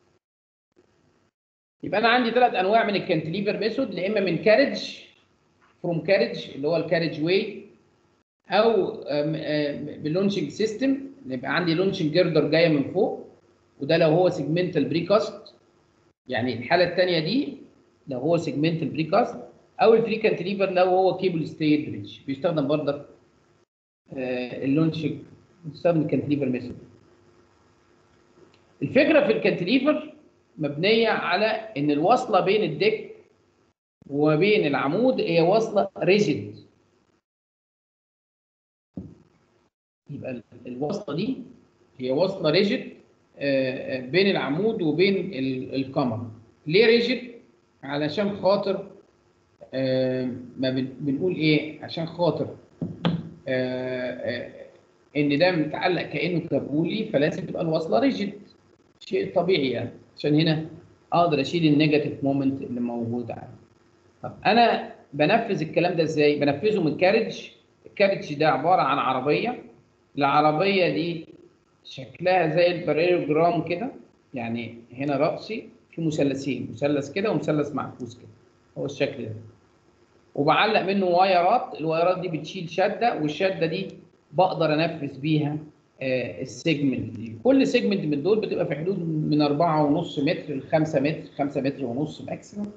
يبقى انا عندي ثلاث انواع من الكانتليفر ميثود يا اما من كارج فروم كارج اللي هو الكارج واي او باللونشنج سيستم يبقى عندي لونشنج جيردر جايه من فوق وده لو هو سيجمنتال بريكاست يعني الحاله الثانيه دي لو هو سيجمنتال بريكاست او الفري كانتليفر لو هو كيبل ستيت بريدج بيستخدم برضك آه، اللونشنج بيستخدم الكانتليفر ميثود الفكره في الكانتليفر مبنيه على ان الوصله بين الديك وبين العمود هي وصله ريجيد يبقى ال- الوصله دي هي وصله ريجيد بين العمود وبين ال- الكاميرا ليه ريجيد علشان خاطر آه، ما بن- بنقول ايه عشان خاطر آه، آه، ان ده متعلق كانه كابولي فلازم تبقى الوصله ريجيد شيء طبيعي يعني عشان هنا اقدر اشيل النيجاتيف مومنت اللي موجود عندي طب انا بنفذ الكلام ده ازاي بنفذه من كارج الكارج ده عباره عن عربيه العربيه دي شكلها زي الباريوجرام كده يعني هنا رأسي في مثلثين مثلث كده ومثلث معكوس كده هو الشكل ده وبعلق منه وايرات الوايرات دي بتشيل شده والشده دي بقدر انفذ بيها آه، السيجمنت دي كل سيجمنت من دول بتبقى في حدود من 4.5 متر ل 5 متر 5 متر ونص ماكسيموم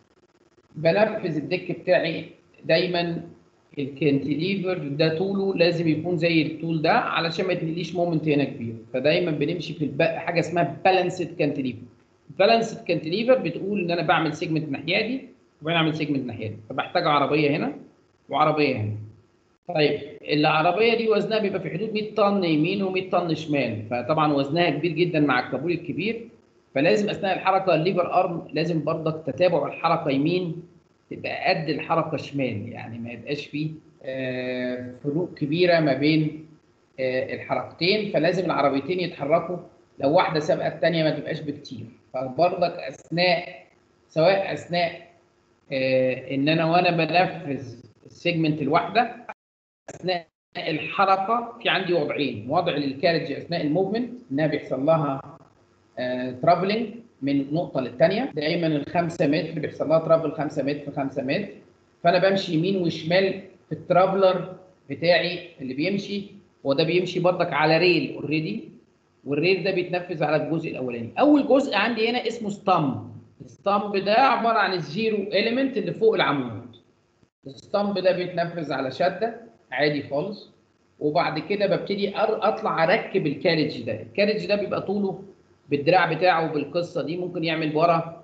بنفذ الديك بتاعي دايما الكانتليفر ده طوله لازم يكون زي الطول ده علشان ما يتنقليش مومنت هنا كبير فدايما بنمشي في الب... حاجه اسمها بالانسد كانتليفر بالانسد كانتليفر بتقول ان انا بعمل سيجمنت الناحيه دي وبعمل سيجمنت الناحيه دي فبحتاج عربيه هنا وعربيه هنا طيب العربيه دي وزنها بيبقى في حدود 100 طن يمين و100 طن شمال فطبعا وزنها كبير جدا مع الكابول الكبير فلازم اثناء الحركه الليفر ارم لازم برضك تتابع الحركه يمين تبقى قد الحركه شمال يعني ما يبقاش فيه آه، فروق كبيره ما بين آه، الحركتين فلازم العربيتين يتحركوا لو واحده سابقه الثانيه ما تبقاش بكتير فبرضك اثناء سواء اثناء آه، ان انا وانا بنفذ السيجمنت الواحده اثناء الحركه في عندي وضعين وضع للكارج اثناء الموفمنت انها بيحصل لها ترافلنج من نقطه للثانيه دايما الخمسة متر بيحصل لها ترافل 5 متر 5 متر فانا بمشي يمين وشمال في الترافلر بتاعي اللي بيمشي هو ده بيمشي برضك على ريل اوريدي والريل ده بيتنفذ على الجزء الاولاني اول جزء عندي هنا اسمه ستامب الستامب ده عباره عن الزيرو اليمنت اللي فوق العمود الستامب ده بيتنفذ على شده عادي خالص وبعد كده ببتدي أر- اطلع اركب الكارج ده الكارج ده بيبقى طوله بالدراع بتاعه بالقصه دي ممكن يعمل ورا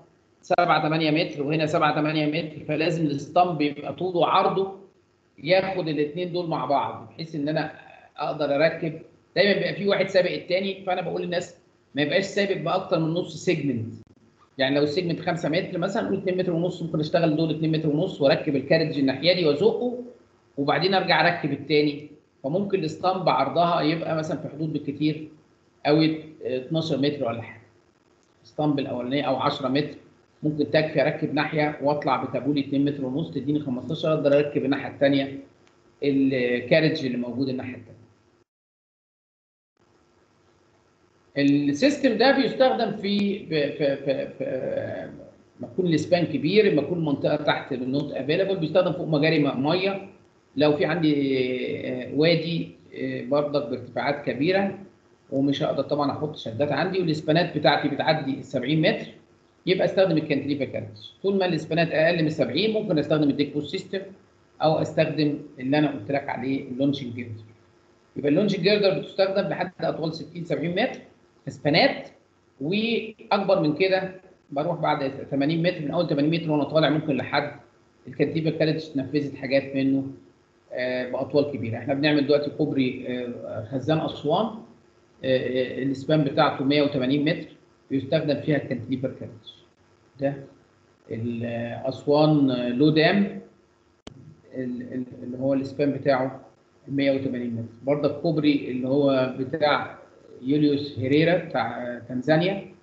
7 8 متر وهنا 7 8 متر فلازم الستامب يبقى طوله وعرضه ياخد الاثنين دول مع بعض بحيث ان انا اقدر اركب دايما بيبقى في واحد سابق الثاني فانا بقول للناس ما يبقاش سابق باكتر من نص سيجمنت يعني لو السيجمنت 5 متر مثلا نقول 2 متر ونص ممكن اشتغل دول 2 متر ونص واركب الكارج الناحيه دي وازقه وبعدين ارجع اركب الثاني فممكن الاسطمب عرضها يبقى مثلا في حدود بالكتير قوي 12 متر ولا حاجه الاسطمب الاولانيه او 10 متر ممكن تكفي اركب ناحيه واطلع بتابولي 2 متر ونص تديني 15 اقدر اركب الناحيه الثانيه الكارج اللي موجود الناحيه الثانيه السيستم ده بيستخدم في في في, في, في لما يكون الاسبان كبير لما يكون المنطقه تحت النوت افيلابل بيستخدم فوق مجاري ميه لو في عندي آه، وادي آه، برضك بارتفاعات كبيره ومش هقدر طبعا احط شدات عندي والاسبانات بتاعتي بتعدي ال 70 متر يبقى استخدم الكانتليفر كارتش طول ما الاسبانات اقل من 70 ممكن استخدم الديك بوست سيستم او استخدم اللي انا قلت لك عليه اللونشنج جيردر يبقى اللونشنج جيردر بتستخدم لحد اطوال 60 70 متر اسبانات واكبر من كده بروح بعد 80 متر من اول 80 متر وانا طالع ممكن لحد الكانتليفر كارتش نفذت حاجات منه آه، باطوال كبيره احنا بنعمل دلوقتي كوبري آه، خزان اسوان آه، آه، الاسبان بتاعته 180 متر بيستخدم فيها الكانتليفر كارتش ده ال- آه، اسوان آه، لو دام ال- ال- اللي هو الاسبان بتاعه 180 متر برضه الكوبري اللي هو بتاع يوليوس هيريرا بتاع آه، تنزانيا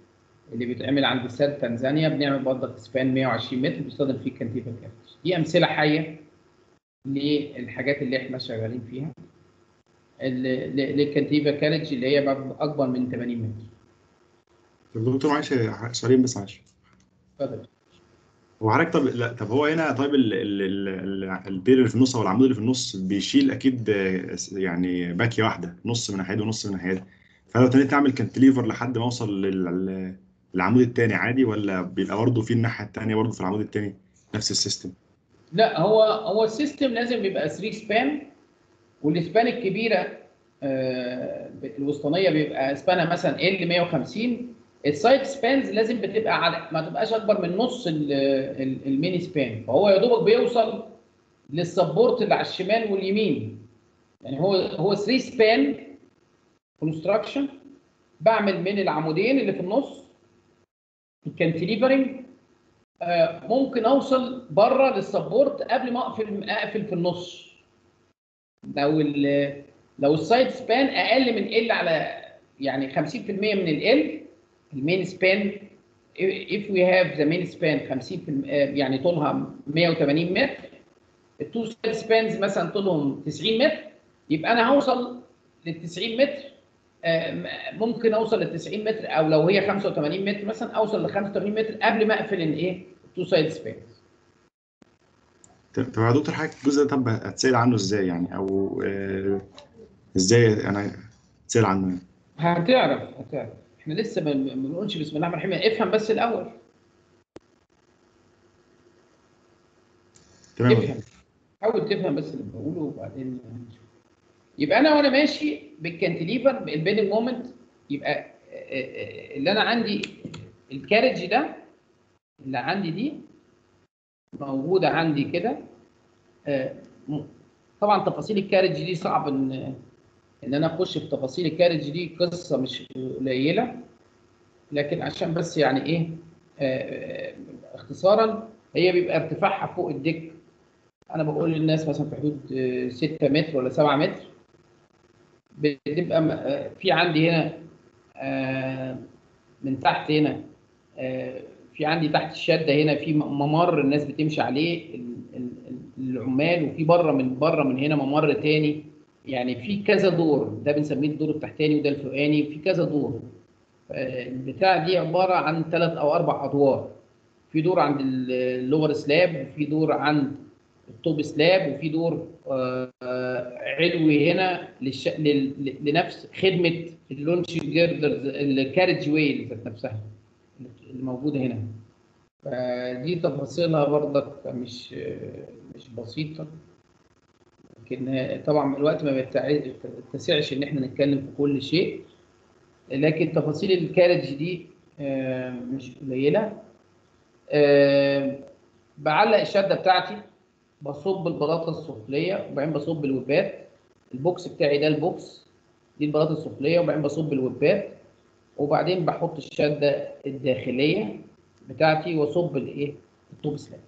اللي بيتعمل عند ساد تنزانيا بنعمل برضك سبان 120 متر بيستخدم فيه كانتيفا كارج دي امثله حيه للحاجات اللي احنا شغالين فيها ال- ل- للكانتيفا كارج اللي هي بقى اكبر من 80 متر طب دكتور معلش سؤالين بس معلش اتفضل هو حضرتك طب لا طب هو هنا طيب ال ال ال ال البير اللي في النص او العمود اللي في النص بيشيل اكيد آه، يعني باكيه واحده نص من ناحيه ونص من ناحيه فلو تنيت اعمل كانتليفر لحد ما اوصل لل- للعمود التاني عادي ولا بيبقى برضه في الناحيه التانيه برضه في العمود التاني نفس السيستم لا هو هو السيستم لازم يبقى 3 سبان والسبان الكبيره آه، الوسطانيه بيبقى سبانها مثلا ال 150 السايد سبانز لازم بتبقى على ما تبقاش اكبر من نص ال- ال- الميني سبان فهو يا دوبك بيوصل للسبورت اللي على الشمال واليمين يعني هو هو 3 سبان كونستراكشن بعمل من العمودين اللي في النص الكانتليفرنج آه، ممكن اوصل بره للسبورت قبل ما اقفل اقفل في النص لو ال لو السايد سبان اقل من ال على يعني 50% من ال المين سبان if we have the main span 50 يعني طولها 180 متر التو سايد سبانز مثلا طولهم 90 متر يبقى انا هوصل لل 90 متر آه، ممكن اوصل لل 90 متر او لو هي 85 متر مثلا اوصل ل 85 متر قبل ما اقفل الايه التو سايد سبانز طب طب يا دكتور حضرتك الجزء ده طب هتسأل عنه ازاي يعني او آه، ازاي انا هتسأل عنه يعني هتعرف هتعرف احنا لسه ما ما بنقولش بسم الله الرحمن الرحيم افهم بس الاول تمام افهم حاول تفهم بس اللي بقوله وبعدين نشوف يبقى انا وانا ماشي بالكانتليفر البيدنج مومنت يبقى آه، آه، اللي انا عندي الكارج ده اللي عندي دي موجوده عندي كده آه، م- طبعا تفاصيل الكارج دي صعب ان ان انا اخش في تفاصيل الكارج دي قصه مش قليله لكن عشان بس يعني ايه آه، اختصارا هي بيبقى ارتفاعها فوق الديك انا بقول للناس مثلا في حدود 6 متر ولا 7 متر بتبقى م- آه، في عندي هنا آه، من تحت هنا آه، في عندي تحت الشده هنا في م- ممر الناس بتمشي عليه ال- ال- ال- العمال وفي بره من بره من هنا ممر تاني يعني في كذا دور ده بنسميه الدور التحتاني وده الفوقاني في كذا دور آه، البتاع دي عباره عن ثلاث او اربع ادوار في دور عند ال- اللور سلاب وفي دور عند التوب سلاب وفي دور آه، آه، علوي هنا للش... لل... ل- لنفس خدمه اللونش جيردرز الكارج واي ذات نفسها اللي موجوده هنا فدي تفاصيلها برضك مش مش بسيطه لكن طبعا الوقت ما بيتع- بيتسعش ان احنا نتكلم في كل شيء لكن تفاصيل الكارج دي آه، مش قليله آه، بعلق الشده بتاعتي بصب البلاطه السفليه وبعدين بصب الوبات البوكس بتاعي ده البوكس دي البلاطه السفليه وبعدين بصب الوبات وبعدين بحط الشده الداخليه بتاعتي واصب الايه الطوب سلاب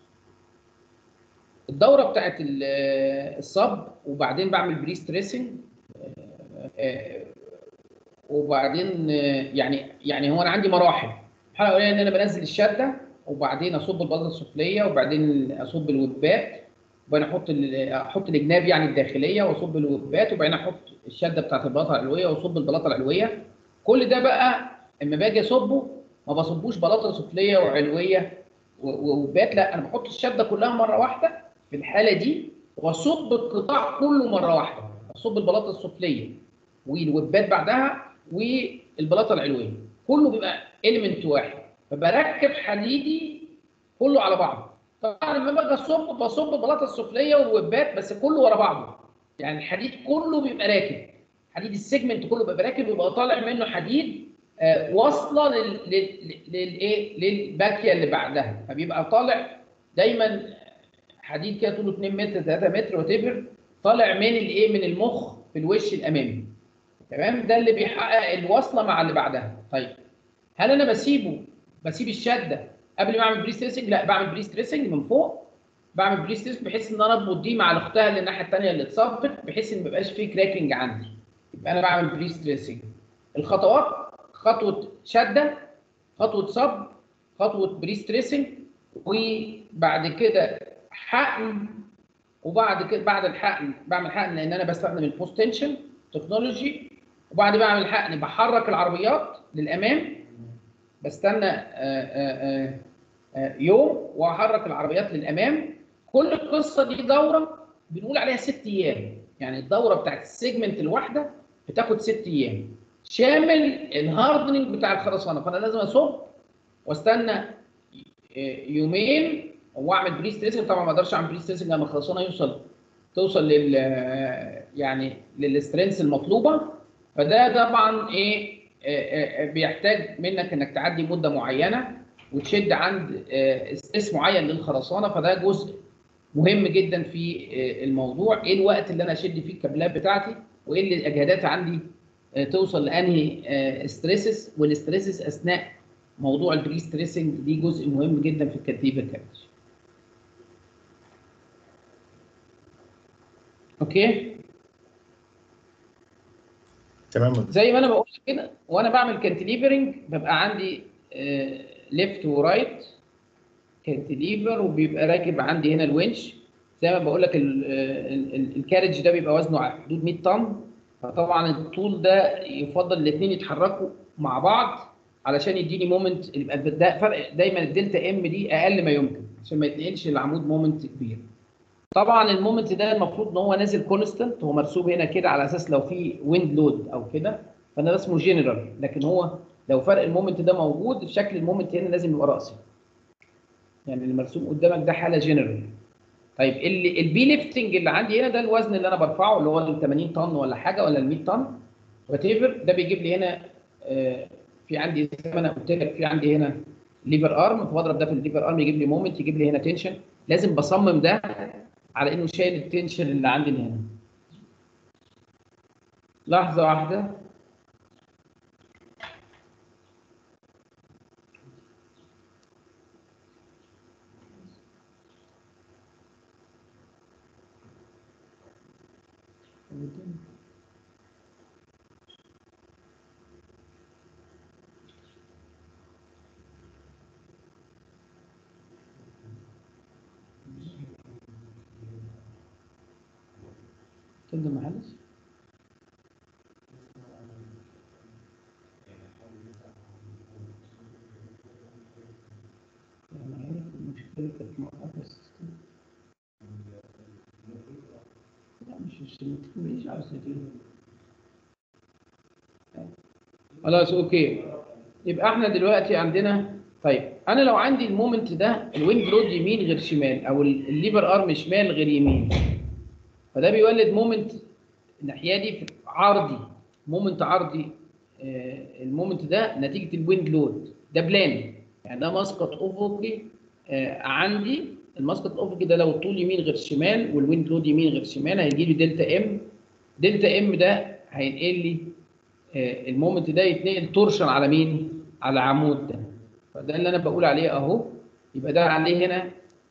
الدوره بتاعت ال- الصب وبعدين بعمل بري ستريسنج وبعدين آه، يعني يعني هو انا عندي مراحل الحاله الاولانيه ان انا بنزل الشده وبعدين اصب البلاطه السفليه وبعدين اصب الوبات وبعدين احط ال- احط الجناب يعني الداخليه واصب الوبات وبعدين احط الشده بتاعت البلاطه العلويه واصب البلاطه العلويه كل ده بقى اما باجي اصبه ما بصبوش بلاطه سفليه وعلويه و- ووبات لا انا بحط الشده كلها مره واحده في الحاله دي واصب القطاع كله مره واحده اصب البلاطه السفليه والوبات بعدها والبلاطه العلويه كله بيبقى اليمنت واحد فبركب حديدي كله على بعضه طبعا لما باجي اصب بصب البلاطه السفليه والوبات بس كله ورا بعضه يعني الحديد كله بيبقى راكب حديد السيجمنت كله بيبقى راكب يبقى طالع منه حديد آه، واصله لل- لل- للايه للباكيه اللي بعدها فبيبقى طالع دايما حديد كده طوله 2 متر 3 متر وتبر طالع من الايه من المخ في الوش الامامي تمام ده اللي بيحقق الوصله مع اللي بعدها طيب هل انا بسيبه بسيب الشده قبل ما اعمل بري ستريسنج لا بعمل بري ستريسنج من فوق بعمل بري ستريسنج بحيث ان انا اربط دي مع اختها اللي الناحيه الثانيه اللي اتصبت بحيث ان ما يبقاش فيه كراكنج عندي يبقى انا بعمل بري ستريسنج الخطوات خطوه شده خطوه صب خطوه بري ستريسنج وبعد كده حقن وبعد كده بعد الحقن بعمل حقن لان انا بستخدم البوست تنشن تكنولوجي وبعد ما اعمل حقن بحرك العربيات للامام بستنى آه، آه، آه، آه، يوم واحرك العربيات للامام كل القصه دي دوره بنقول عليها ست ايام يعني الدوره بتاعت السيجمنت الواحده بتاخد ست ايام شامل الهاردنينج بتاع الخرسانه فانا لازم اصب واستنى آه، يومين واعمل بري ستريسنج طبعا ما اقدرش اعمل بري ستريسنج لما الخرسانه يوصل توصل لل يعني للسترينث المطلوبه فده طبعا ايه آه، آه، آه، بيحتاج منك انك تعدي مده معينه وتشد عند آه، ستريس معين للخرسانه فده جزء مهم جدا في آه، الموضوع ايه الوقت اللي انا اشد فيه الكابلات بتاعتي وايه اللي الاجهادات عندي آه، توصل لانهي ستريسز والستريسز اثناء موضوع البري ستريسنج دي جزء مهم جدا في الكتيبه كابج اوكي تمام زي ما انا بقول كده وانا بعمل كانتليفرنج ببقى عندي ليفت ورايت كانتليفر وبيبقى راكب عندي هنا الونش زي ما بقول لك ال- ال- ال- الكارج ده بيبقى وزنه على حدود 100 طن فطبعا الطول ده يفضل الاثنين يتحركوا مع بعض علشان يديني مومنت يبقى ده فرق دايما الدلتا ام دي اقل ما يمكن عشان ما يتنقلش العمود مومنت كبير طبعا المومنت ده المفروض ان هو نازل كونستنت هو مرسوم هنا كده على اساس لو في ويند لود او كده فانا ده اسمه جنرال لكن هو لو فرق المومنت ده موجود شكل المومنت هنا لازم يبقى راسي يعني اللي مرسوم قدامك ده حاله جنرال طيب اللي البي ليفتنج اللي عندي هنا ده الوزن اللي انا برفعه اللي هو ال 80 طن ولا حاجه ولا ال 100 طن وات ده بيجيب لي هنا آه، في عندي زي ما انا قلت لك في عندي هنا ليفر ارم فبضرب ده في الليفر ارم يجيب لي مومنت يجيب لي هنا تنشن لازم بصمم ده على انه شايل التنشن اللي عندي من هنا لحظه واحده تبدا محلس يعني هي المشكلة كانت موقفة السيستم. لا مش السيستم مش على السيستم خلاص اوكي يبقى احنا دلوقتي عندنا طيب انا لو عندي المومنت ده الويند لود يمين غير شمال او ال- الليفر ارم شمال غير يمين فده بيولد مومنت الناحيه دي في عرضي مومنت عرضي آه، المومنت ده نتيجه الويند لود ده بلان يعني ده مسقط افقي آه، عندي المسقط الافقي ده لو الطول يمين غير شمال والويند لود يمين غير شمال هيجي لي دلتا ام دلتا ام ده هينقل لي آه، المومنت ده يتنقل تورشن على مين؟ على العمود ده فده اللي انا بقول عليه اهو يبقى ده عليه هنا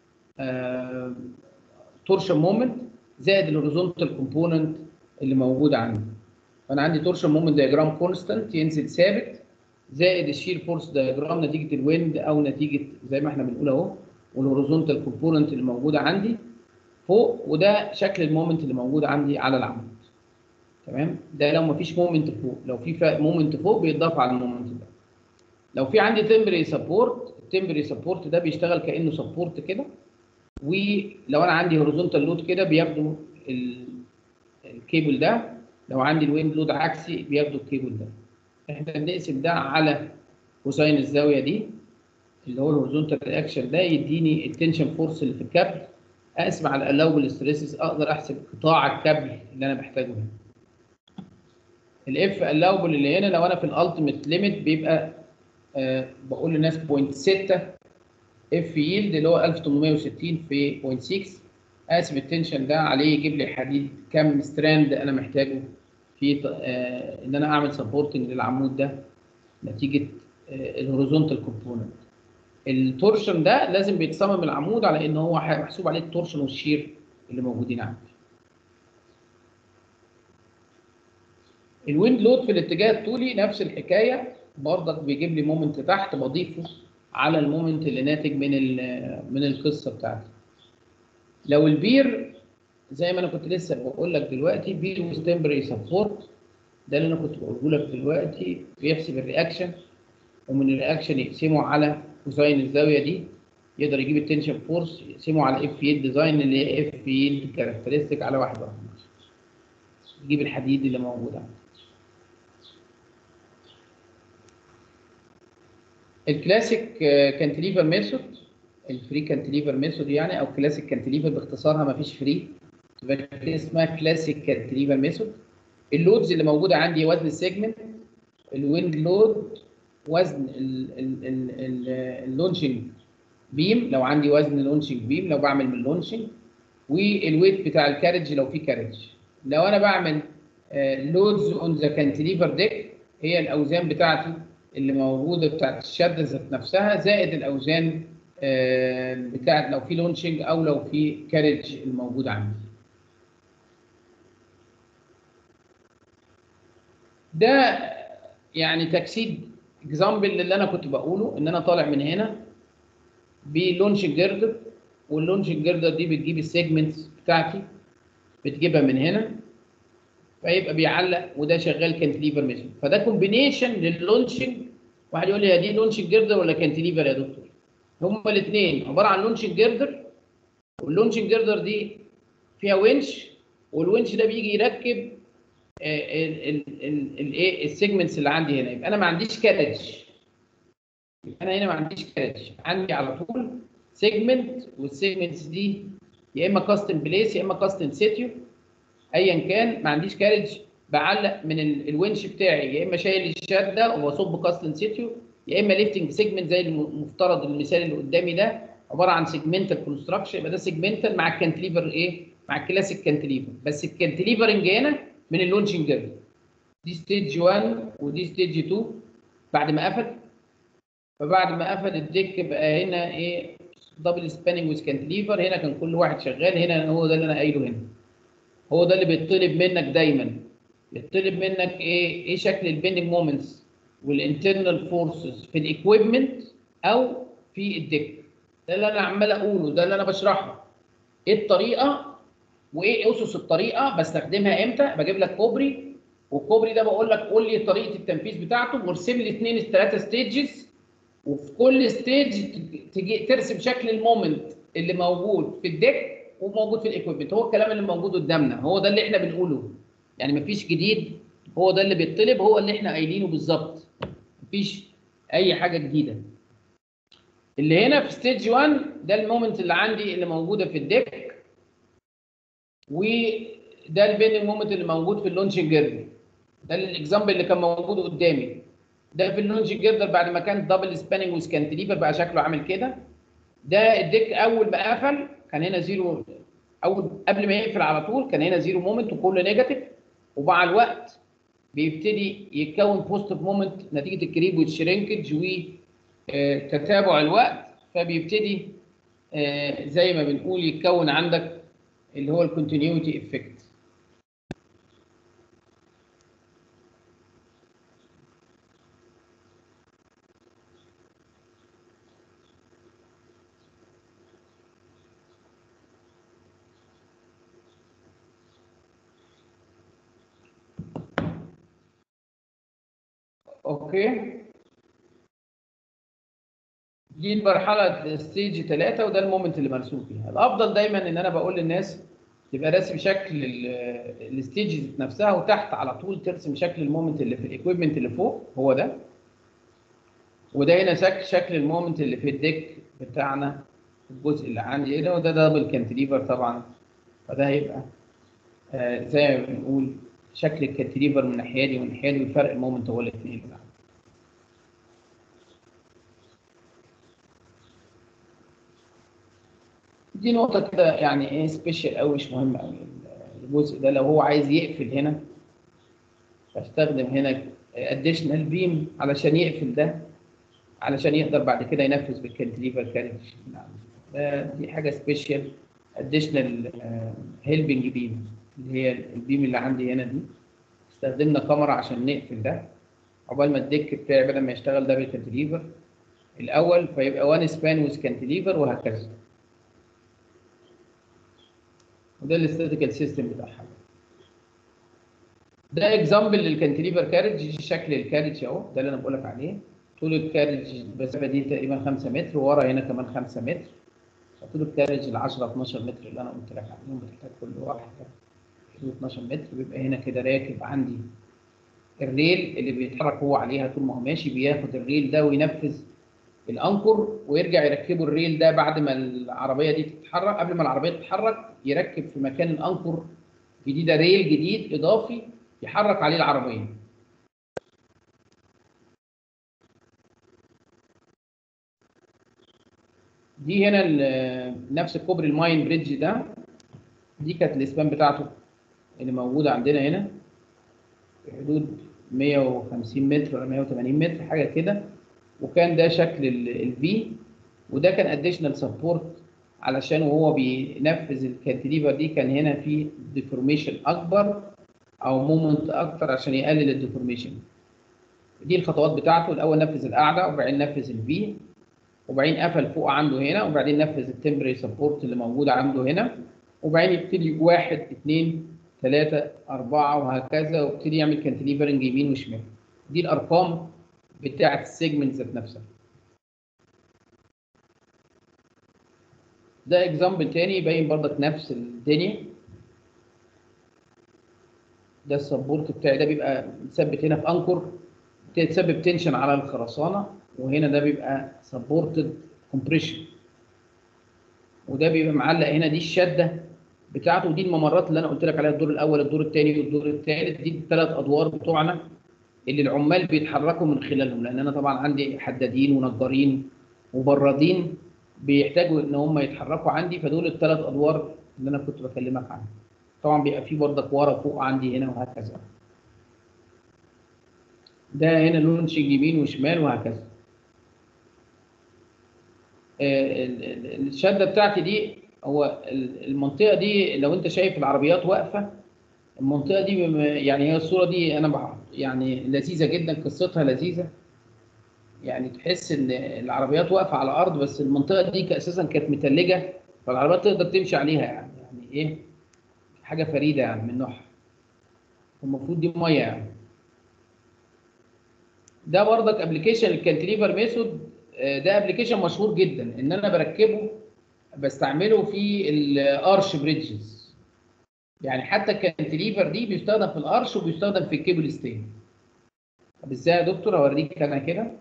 تورشن مومنت زائد الهوريزونتال كومبوننت اللي موجود عندي فانا عندي تورشن مومنت دايجرام كونستانت ينزل ثابت زائد الشير فورس دايجرام نتيجه الويند او نتيجه زي ما احنا بنقول اهو والهوريزونتال كومبوننت اللي موجوده عندي فوق وده شكل المومنت اللي موجود عندي على العمود تمام ده لو مفيش مومنت فوق لو في مومنت فوق بيتضاف على المومنت ده لو في عندي تمبري سبورت التمبري سبورت ده بيشتغل كانه سبورت كده ولو انا عندي هوريزونتال لود كده بياخدوا ال- الكيبل ده لو عندي الويند لود عكسي بياخدوا الكيبل ده احنا بنقسم ده على كوساين الزاويه دي اللي هو الهوريزونتال رياكشن ده يديني التنشن فورس اللي في الكابل اقسم على الالاوبل ستريسز اقدر احسب قطاع الكابل اللي انا محتاجه هنا الاف الاوبل اللي هنا لو انا في الالتيميت ليميت بيبقى آه بقول للناس 0.6 اف ييلد اللي هو 1860 في 0.6 اقسم التنشن ده عليه يجيب لي حديد كام ستراند انا محتاجه في ط- آه ان انا اعمل سبورتنج للعمود ده نتيجه آه الهوريزونتال كومبوننت التورشن ده لازم بيتصمم العمود على ان هو ح- محسوب عليه التورشن والشير اللي موجودين عندي الويند لود في الاتجاه الطولي نفس الحكايه برضك بيجيب لي مومنت تحت بضيفه على المومنت اللي ناتج من ال- من القصه بتاعتي لو البير زي ما انا كنت لسه بقول لك دلوقتي بير ويز تمبري سبورت ده اللي انا كنت بقوله لك دلوقتي بيحسب الرياكشن ومن الرياكشن يقسمه على كوساين الزاويه دي يقدر يجيب التنشن فورس يقسمه على اف يد ديزاين اللي هي اف يد كاركترستيك على واحد واحد يجيب الحديد اللي موجود عنده الكلاسيك كانتليفر ميثود الفري كانتليفر ميثود يعني او كلاسيك كانتليفر باختصارها ما فيش فري تبقى كده اسمها كلاسيك كانتليفر ميثود اللودز اللي موجوده عندي وزن السيجمنت الويند لود وزن ال- ال- ال- ال- اللونشنج بيم لو عندي وزن لونشنج بيم لو بعمل من لونشنج والويت بتاع الكارج لو في كارج لو انا بعمل لودز اون ذا كانتليفر ديك هي الاوزان بتاعتي اللي موجوده بتاعت الشده ذات نفسها زائد الاوزان آه، بتاعت لو في لونشنج او لو في كارج الموجود عندي ده يعني تجسيد اكزامبل اللي انا كنت بقوله ان انا طالع من هنا بلونش جردر واللونش جردر دي بتجيب السيجمنتس بتاعتي بتجيبها من هنا فيبقى بيعلق وده شغال كانتليفر ميشن فده كومبينيشن لللونشنج واحد يقول لي هي دي لونشنج جردر ولا كانتليفر يا دكتور هما الاثنين عباره عن لونشنج جردر واللونشنج جردر دي فيها winch والونش ده بيجي يركب الايه السيجمنتس اللي عندي هنا يبقى انا ما عنديش كارج يبقى انا هنا ما عنديش كارج عندي على طول سيجمنت والسيجمنتس دي يا اما كاستم بليس يا اما كاستم سيتيو ايا كان ما عنديش كارج بعلق من ال- الونش بتاعي يا اما شايل الشده وبصب كاستم سيتيو يا اما ليفتنج سيجمنت زي المفترض المثال اللي قدامي ده عباره عن سيجمنتال كونستراكشن يبقى ده سيجمنتال مع الكانتليفر ايه؟ مع الكلاسيك كانتليفر بس الكانتليفرنج هنا من اللونشنج جيرد دي ستيج 1 ودي ستيج 2 بعد ما قفل فبعد ما قفل الديك بقى هنا ايه دبل سباننج ويز كانتليفر هنا كان كل واحد شغال هنا هو ده اللي انا قايله هنا هو ده اللي بيطلب منك دايما بيطلب منك ايه ايه شكل البيندنج مومنتس والانترنال فورسز في الاكويبمنت او في الديك ده اللي انا عمال اقوله ده اللي انا بشرحه ايه الطريقه وايه اسس الطريقه بستخدمها امتى بجيب لك كوبري والكوبري ده بقول لك قول لي طريقه التنفيذ بتاعته وارسم لي اثنين ثلاثه ستيجز وفي كل ستيج تجي ترسم شكل المومنت اللي موجود في الديك وموجود في الاكويبمنت هو الكلام اللي موجود قدامنا هو ده اللي احنا بنقوله يعني مفيش جديد هو ده اللي بيطلب هو اللي احنا قايلينه بالظبط مفيش اي حاجه جديده اللي هنا في ستيج 1 ده المومنت اللي عندي اللي موجوده في الديك وده البيندنج مومنت اللي موجود في اللونشنج جيردر ده الاكزامبل اللي كان موجود قدامي ده في اللونشنج جيردر بعد ما كان دبل سباننج وسكانتليفر بقى شكله عامل كده ده الديك اول ما قفل كان هنا زيرو اول قبل ما يقفل على طول كان هنا زيرو مومنت وكله نيجاتيف ومع الوقت بيبتدي يتكون بوزيتيف مومنت نتيجه الكريب والشرينكج وتتابع الوقت فبيبتدي آه، زي ما بنقول يتكون عندك اللي هو الكونتينيوتي افكت اوكي دي المرحله ستيج 3 وده المومنت اللي مرسوم فيها الافضل دايما ان انا بقول للناس تبقى راسم شكل الستيجز نفسها وتحت على طول ترسم شكل المومنت اللي في الاكويبمنت اللي فوق هو ده وده هنا شكل شكل المومنت اللي في الديك بتاعنا الجزء اللي عندي هنا وده دبل كانتليفر طبعا فده هيبقى آه زي ما بنقول شكل الكانتليفر من الناحيه دي ومن الناحيه دي وفرق المومنت هو الاثنين اللي عندي. دي نقطة كده يعني ايه سبيشال قوي مش مهم قوي الجزء ده لو هو عايز يقفل هنا بستخدم هنا اديشنال بيم علشان يقفل ده علشان يقدر بعد كده ينفذ بالكانتليفر كارج ده دي حاجة سبيشال اديشنال هيلبنج بيم اللي هي البيم اللي عندي هنا دي استخدمنا كاميرا عشان نقفل ده عقبال ما الديك بتاعي بدل ما يشتغل دبل كانتليفر الاول فيبقى وان سبان ويز كانتليفر وهكذا وده الاستاتيكال سيستم بتاعها ده اكزامبل للكانتليفر كارج شكل الكارج اهو ده اللي انا بقول لك عليه طول الكارج المسافه دي تقريبا 5 متر وورا هنا كمان 5 متر طول الكارج ال 10 12 متر اللي انا قلت لك عليهم بتحتاج كل واحد حدود 12 متر بيبقى هنا كده راكب عندي الريل اللي بيتحرك هو عليها طول ما هو ماشي بياخد الريل ده وينفذ الانكر ويرجع يركبوا الريل ده بعد ما العربيه دي تتحرك قبل ما العربيه تتحرك يركب في مكان الانكر جديده ريل جديد اضافي يحرك عليه العربيه دي هنا ال- نفس الكوبري الماين بريدج ده دي كانت الاسبان بتاعته اللي موجوده عندنا هنا في حدود 150 متر ولا 180 متر حاجه كده وكان ده شكل الفي وده كان اديشنال سبورت علشان وهو بينفذ الكانتليفر دي كان هنا في ديفورميشن اكبر او مومنت اكتر عشان يقلل الديفورميشن دي الخطوات بتاعته الاول نفذ القاعده وبعدين نفذ الفي وبعدين قفل فوق عنده هنا وبعدين نفذ التمبري سبورت اللي موجود عنده هنا وبعدين يبتدي واحد اثنين ثلاثة أربعة وهكذا ويبتدي يعمل كانتليفرنج يمين وشمال دي الأرقام بتاعة السيجمنت ذات نفسها ده اكزامبل تاني يبين برضك نفس الدنيا ده السبورت بتاعي ده بيبقى مثبت هنا في انكر تسبب تنشن على الخرسانه وهنا ده بيبقى سبورتد كومبريشن وده بيبقى معلق هنا دي الشده بتاعته ودي الممرات اللي انا قلت لك عليها الدور الاول الدور الثاني والدور الثالث دي الثلاث ادوار بتوعنا اللي العمال بيتحركوا من خلالهم لان انا طبعا عندي حدادين ونجارين وبرادين بيحتاجوا ان هم يتحركوا عندي فدول الثلاث ادوار اللي انا كنت بكلمك عنهم طبعا بيبقى في برضك ورا فوق عندي هنا وهكذا ده هنا لونشنج يمين وشمال وهكذا آه، ال- ال- الشده بتاعتي دي هو ال- المنطقه دي لو انت شايف العربيات واقفه المنطقه دي بم- يعني هي الصوره دي انا بح- يعني لذيذه جدا قصتها لذيذه يعني تحس ان العربيات واقفه على الارض بس المنطقه دي اساسا كانت متلجه فالعربيات تقدر تمشي عليها يعني يعني ايه حاجه فريده يعني من نوعها المفروض دي ميه يعني ده برضك ابلكيشن الكانتليفر ميثود ده ابلكيشن مشهور جدا ان انا بركبه بستعمله في الارش بريدجز يعني حتى الكانتليفر دي بيستخدم في الارش وبيستخدم في الكيبل ستين طب ازاي يا دكتور اوريك انا كده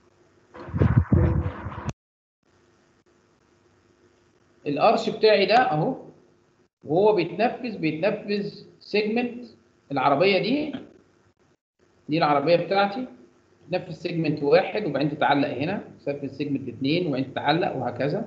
الارش بتاعي ده اهو وهو بيتنفذ بيتنفذ سيجمنت العربيه دي دي العربيه بتاعتي تنفذ سيجمنت واحد وبعدين تتعلق هنا تنفذ سيجمنت اثنين وبعدين تتعلق وهكذا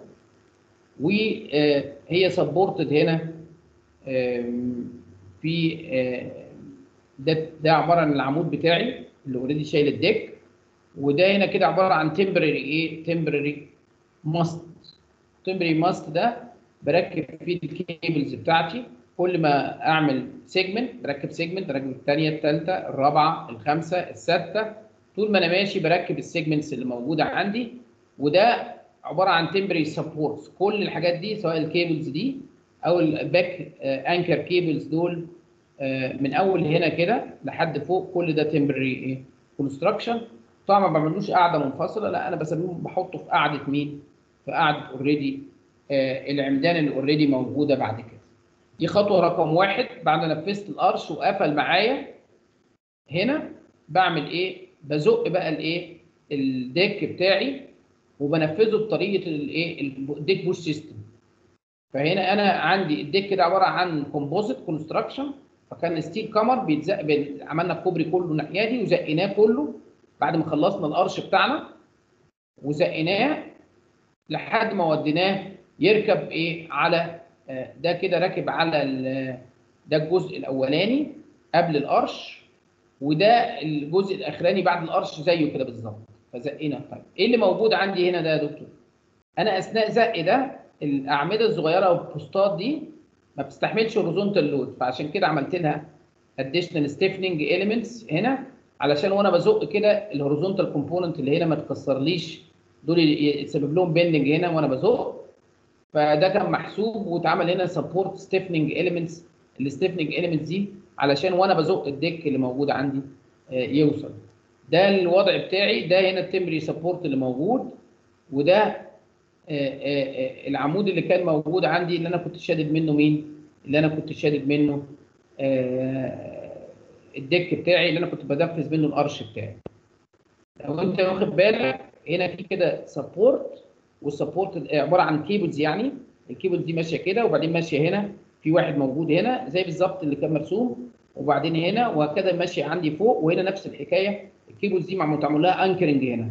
وهي سبورتد هنا آم، في آه، ده ده عباره عن العمود بتاعي اللي اوريدي شايل الديك وده هنا كده عباره عن تمبرري ايه تمبرري ماست تمبرري ماست ده بركب فيه الكيبلز بتاعتي كل ما اعمل سيجمنت بركب سيجمنت بركب الثانيه الثالثه الرابعه الخامسه السادسه طول ما انا ماشي بركب السيجمنتس اللي موجوده عندي وده عباره عن تمبري سبورتس كل الحاجات دي سواء الكيبلز دي او الباك انكر كيبلز دول آه، من اول هنا كده لحد فوق كل ده تمبري ايه كونستراكشن طبعا ما بعملوش قاعده منفصله لا انا بسميه بحطه في قاعده مين في قاعده اوريدي العمدان اللي اوريدي موجوده بعد كده دي خطوه رقم واحد بعد ما نفذت الارش وقفل معايا هنا بعمل ايه بزق بقى الايه الديك بتاعي وبنفذه بطريقه الايه الديك بوش سيستم فهنا انا عندي الديك ده عباره عن كومبوزيت كونستراكشن فكان ستيل كمر بيتزق بين- عملنا الكوبري كله الناحيه دي وزقيناه كله بعد ما خلصنا الارش بتاعنا وزقيناه لحد ما وديناه يركب ايه على آه، ده كده راكب على ال- ده الجزء الاولاني قبل الارش وده الجزء الاخراني بعد الارش زيه كده بالظبط فزقنا طيب ايه اللي موجود عندي هنا ده يا دكتور انا اثناء زق ده الاعمده الصغيره والبوستات دي ما بتستحملش هوريزونتال لود فعشان كده عملت لها additional stiffening elements هنا علشان وانا بزق كده الهوريزونتال كومبوننت اللي هنا ما تكسرليش دول يسبب لهم بيندنج هنا وانا بزق فده كان محسوب واتعمل هنا سبورت ستيفننج اليمنتس الستيفننج اليمنتس دي علشان وانا بزق الديك اللي موجود عندي آه، يوصل ده الوضع بتاعي ده هنا التمبري سبورت اللي موجود وده آه، آه، آه، العمود اللي كان موجود عندي اللي انا كنت شادد منه مين اللي انا كنت شادد منه آه، الديك بتاعي اللي انا كنت بدفز منه الارش بتاعي لو انت واخد بالك هنا في كده سبورت والسبورت عباره عن كيبلز يعني الكيبلز دي ماشيه كده وبعدين ماشيه هنا في واحد موجود هنا زي بالظبط اللي كان مرسوم وبعدين هنا وهكذا ماشيه عندي فوق وهنا نفس الحكايه الكيبلز دي معمول معمول لها انكرنج هنا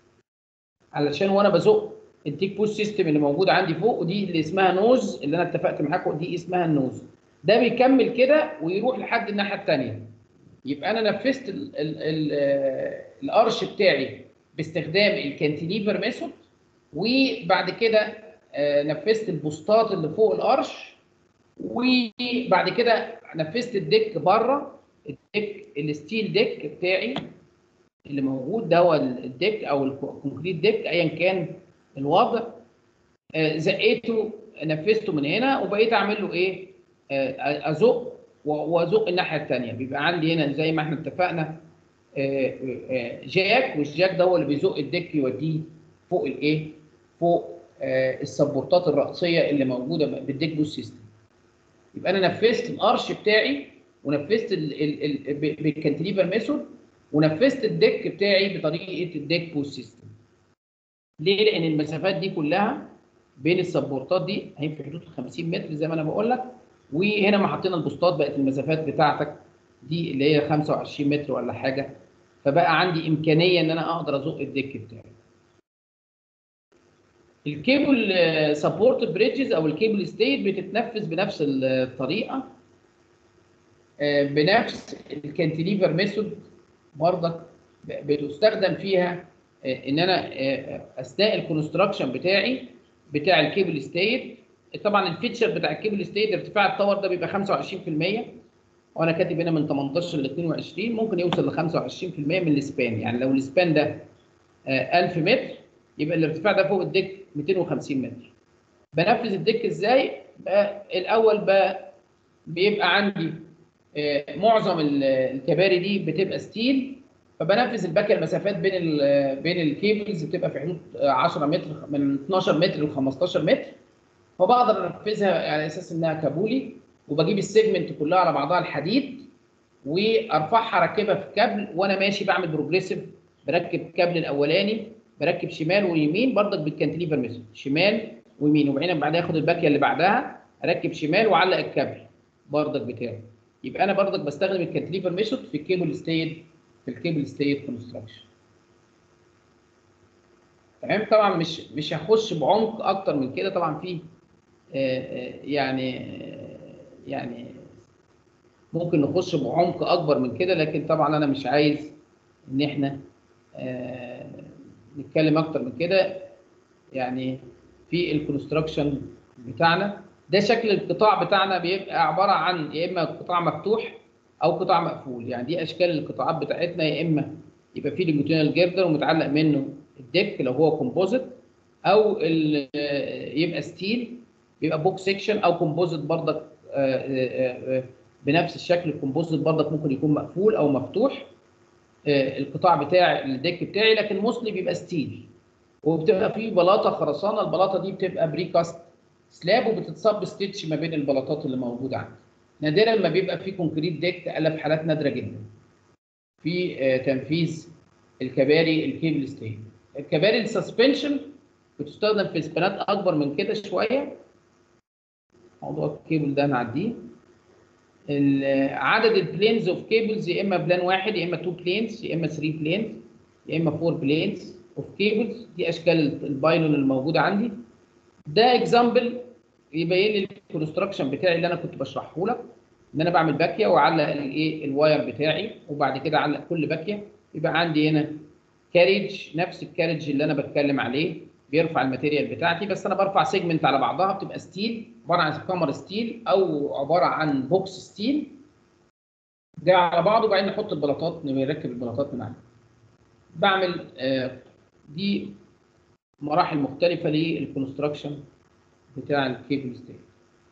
علشان وانا بزق التيك بوش سيستم اللي موجود عندي فوق ودي اللي اسمها نوز اللي انا اتفقت معاكم دي اسمها النوز ده بيكمل كده ويروح لحد الناحيه الثانيه يبقى انا نفذت ال ال ال الارش بتاعي باستخدام الكانتيليفر ميثود وبعد كده آه، نفذت البوستات اللي فوق الارش وبعد كده نفذت الديك بره الديك الستيل ديك بتاعي اللي موجود ده هو الديك او الكونكريت ديك ايا كان الوضع آه، زقيته نفذته من هنا وبقيت اعمل له ايه آه، ازق و- وازق الناحيه الثانيه بيبقى عندي هنا زي ما احنا اتفقنا آه، آه، جاك والجاك ده هو اللي بيزق الديك يوديه فوق الايه فوق آه، السبورتات الرئيسيه اللي موجوده بالديك بوست سيستم يبقى انا نفذت الارش بتاعي ونفذت ال- ال- ال- ب- بالكانتليفر ميثود ونفذت الديك بتاعي بطريقه الديك بوست سيستم ليه؟ لان المسافات دي كلها بين السبورتات دي هي في حدود 50 متر زي ما انا بقول لك وهنا ما حطينا البوستات بقت المسافات بتاعتك دي اللي هي 25 متر ولا حاجه فبقى عندي امكانيه ان انا اقدر ازق الديك بتاعي. الكيبل سبورت بريدجز او الكيبل ستيت بتتنفذ بنفس الطريقه آه، بنفس الكانتليفر ميثود برضك ب- بتستخدم فيها آه، ان انا آه، اثناء الكونستراكشن بتاعي بتاع الكيبل ستيت طبعا الفيتشر بتاع الكيبل ستيت ارتفاع التاور ده بيبقى 25% وانا كاتب هنا من 18 ل 22 ممكن يوصل ل 25% من السبان يعني لو السبان ده آه، 1000 متر يبقى الارتفاع ده فوق الديك 250 متر بنفذ الديك ازاي بقى الاول بقى بيبقى عندي آه، معظم ال- الكباري دي بتبقى ستيل فبنفذ الباقي المسافات بين ال بين الكيبلز بتبقى في حدود آه، 10 متر من 12 متر ل 15 متر فبقدر انفذها على اساس انها كابولي وبجيب السيجمنت كلها على بعضها الحديد وارفعها اركبها في كابل وانا ماشي بعمل بروجريسيف بركب الكابل الاولاني بركب شمال ويمين برضك بالكانتليفر ميثود شمال ويمين وبعدين بعدها اخد الباكيه اللي بعدها اركب شمال واعلق الكابل برضك بتاعي يبقى انا برضك بستخدم الكانتليفر ميثود في الكيبل ستيد في الكيبل ستيد كونستراكشن تمام طبعا مش مش هخش بعمق اكتر من كده طبعا في آه، آه، يعني آه، يعني ممكن نخش بعمق اكبر من كده لكن طبعا انا مش عايز ان احنا آه، نتكلم اكتر من كده يعني في الكونستراكشن بتاعنا ده شكل القطاع بتاعنا بيبقى عباره عن يا اما قطاع مفتوح او قطاع مقفول يعني دي اشكال القطاعات بتاعتنا يا اما يبقى فيه لونجيتودينال جيردر ومتعلق منه الديك لو هو كومبوزيت او ال- آه، يبقى ستيل بيبقى بوك سيكشن او كومبوزيت برضك آه، آه، آه، بنفس الشكل الكومبوزيت برضك ممكن يكون مقفول او مفتوح آه، القطاع بتاع الديك بتاعي لكن موصلي بيبقى ستيل وبتبقى فيه بلاطه خرسانه البلاطه دي بتبقى بريكاست سلاب وبتتصب ستيتش ما بين البلاطات اللي موجوده عندي نادرا ما بيبقى فيه كونكريت ديك الا في حالات نادره جدا في آه، تنفيذ الكباري الكيبل ستيل الكباري السسبنشن بتستخدم في سبانات اكبر من كده شويه موضوع الكيبل ده نعديه ال- عدد البلينز اوف كيبلز يا اما بلان واحد يا اما تو بلينز يا اما 3 بلينز يا اما 4 بلينز اوف كيبلز دي اشكال البايلون الموجوده عندي ده اكزامبل يبين لي الكونستراكشن بتاعي اللي انا كنت بشرحه لك ان انا بعمل باكيه واعلق الايه الواير بتاعي وبعد كده اعلق كل باكيه يبقى عندي هنا كاريج نفس الكاريج اللي انا بتكلم عليه بيرفع الماتيريال بتاعتي بس انا برفع سيجمنت على بعضها بتبقى ستيل عباره عن كامر ستيل او عباره عن بوكس ستيل ده على بعضه وبعدين نحط البلاطات نركب البلاطات من عليه بعمل آه، دي مراحل مختلفه للكونستراكشن بتاع الكيبل ستيل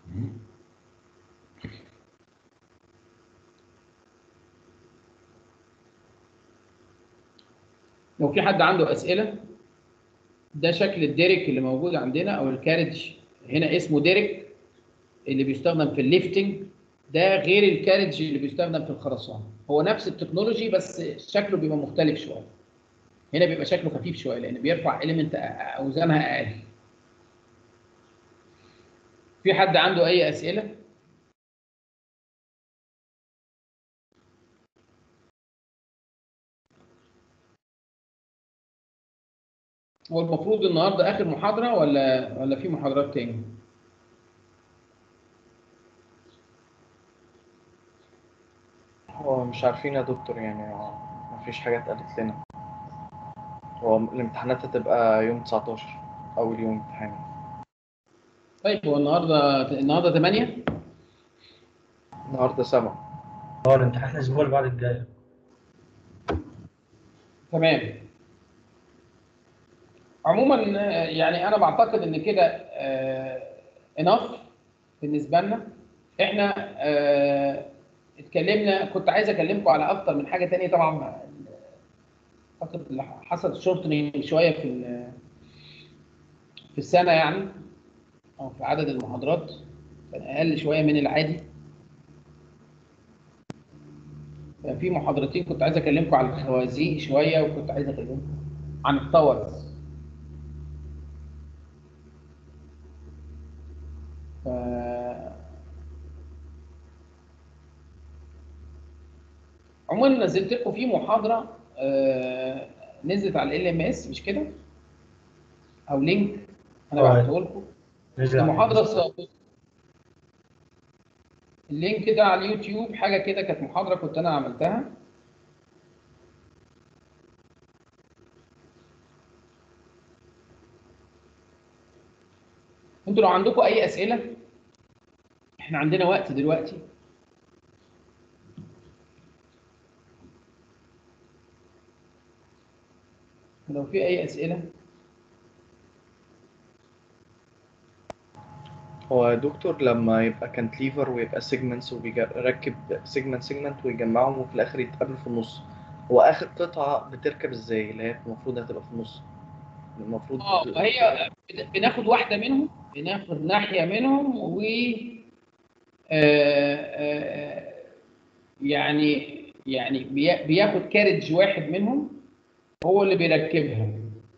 لو في حد عنده اسئله ده شكل الديريك اللي موجود عندنا او الكارج هنا اسمه ديريك اللي بيستخدم في الليفتنج ده غير الكارج اللي بيستخدم في الخرسانه هو نفس التكنولوجي بس شكله بيبقى مختلف شويه هنا بيبقى شكله خفيف شويه لان بيرفع اليمنت اوزانها اقل في حد عنده اي اسئله هو المفروض النهارده اخر محاضره ولا ولا في محاضرات تاني هو مش عارفين يا دكتور يعني هو مفيش حاجة اتقالت لنا هو الامتحانات هتبقى يوم 19 أول يوم امتحان طيب هو النهارده النهارده 8 النهاردة سبعة هو الامتحان الاسبوع اللي بعد الجاي تمام عموما آه، يعني انا بعتقد ان كده انف بالنسبه لنا احنا آه، اتكلمنا كنت عايز اكلمكم على اكتر من حاجه تانية طبعا اعتقد اللي حصل شورتنج شويه في ال- في السنه يعني او في عدد المحاضرات كان اقل شويه من العادي كان في محاضرتين كنت عايز اكلمكم على الخوازيق شويه وكنت عايز اكلمكم عن التاورز ف... عموما نزلت لكم في محاضره آه، نزلت على ال ام اس مش كده؟ او لينك انا آه. بعته لكم نزل على المحاضرة السابقة اللينك ده على اليوتيوب حاجة كده كانت محاضرة كنت أنا عملتها انتوا لو عندكم أي أسئلة احنا عندنا وقت دلوقتي لو في أي أسئلة هو يا دكتور لما يبقى كانتليفر ويبقى سيجمنتس وبيركب سيجمنت سيجمنت ويجمعهم وفي الآخر يتقابلوا في النص هو آخر قطعة بتركب ازاي اللي هي المفروض هتبقى في النص المفروض اه هي بناخد واحده منهم بناخد ناحيه منهم و آه، آه، يعني يعني بي- بياخد كارج واحد منهم هو اللي بيركبها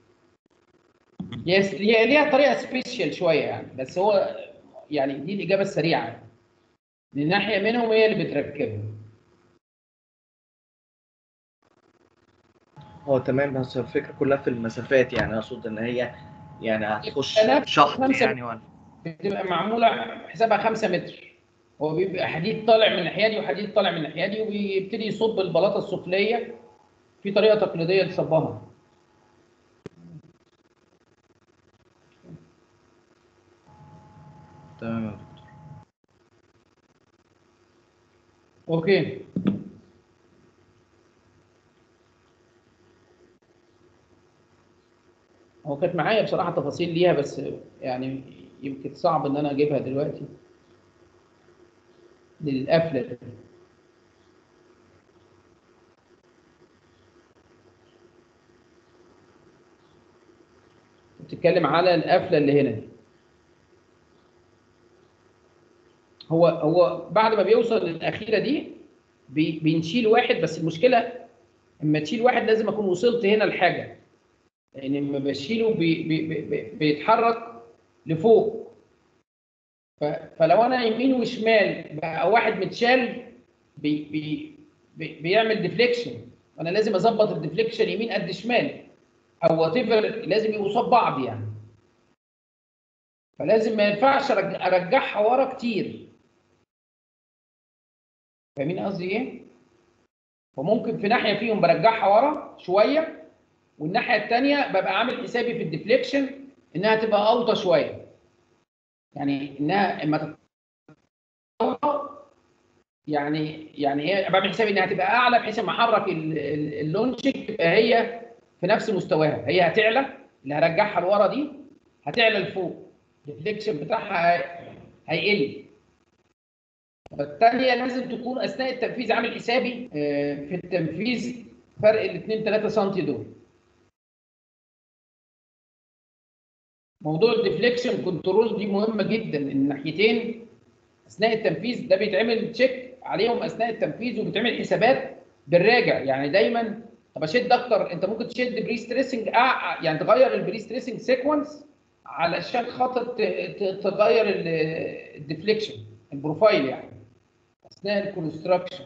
يس هي ليها طريقه سبيشال شويه يعني بس هو يعني دي الاجابه السريعه يعني. إن ناحيه منهم هي اللي بتركبها هو تمام بس الفكرة كلها في المسافات يعني أقصد إن هي يعني هتخش أنا شحط خمسة- يعني ولا بتبقى معموله حسابها 5 متر هو بيبقى حديد طالع من الناحيه دي وحديد طالع من الناحيه دي وبيبتدي يصب البلاطه السفليه في طريقه تقليديه لصبها تمام يا دكتور اوكي هو كانت معايا بصراحه تفاصيل ليها بس يعني يمكن صعب ان انا اجيبها دلوقتي للقفله دي. بتتكلم على القفله اللي هنا دي هو هو بعد ما بيوصل للاخيره دي بي بنشيل واحد بس المشكله اما تشيل واحد لازم اكون وصلت هنا لحاجه لان لما بشيله بي بي بي بيتحرك لفوق ف فلو انا يمين وشمال بقى واحد متشال بي بي بي بيعمل ديفليكشن وانا لازم اظبط الديفليكشن يمين قد شمال او وات لازم يبقوا قصاد بعض يعني فلازم ما ينفعش أرج- ارجعها ورا كتير فاهمين قصدي ايه؟ فممكن في ناحيه فيهم برجعها ورا شويه والناحيه الثانيه ببقى عامل حسابي في الديفليكشن انها تبقى اوطى شويه يعني انها اما تبقى أوطى يعني يعني هي بعمل حسابي انها هتبقى اعلى بحيث لما احرك ال- ال- اللونشك تبقى هي في نفس مستواها هي هتعلى اللي هرجعها لورا دي هتعلى لفوق الديفليكشن بتاعها هي- هيقل فالتانية لازم تكون اثناء التنفيذ عامل حسابي آه، في التنفيذ فرق ال 2 3 سم دول موضوع الديفليكشن كنترول دي مهمه جدا الناحيتين اثناء التنفيذ ده بيتعمل تشيك عليهم اثناء التنفيذ وبيتعمل حسابات بالراجع يعني دايما طب اشد اكتر انت ممكن تشد بري ستريسنج يعني تغير البري ستريسنج سيكونس علشان خاطر ت- ت- تغير الديفليكشن البروفايل يعني اثناء الكونستراكشن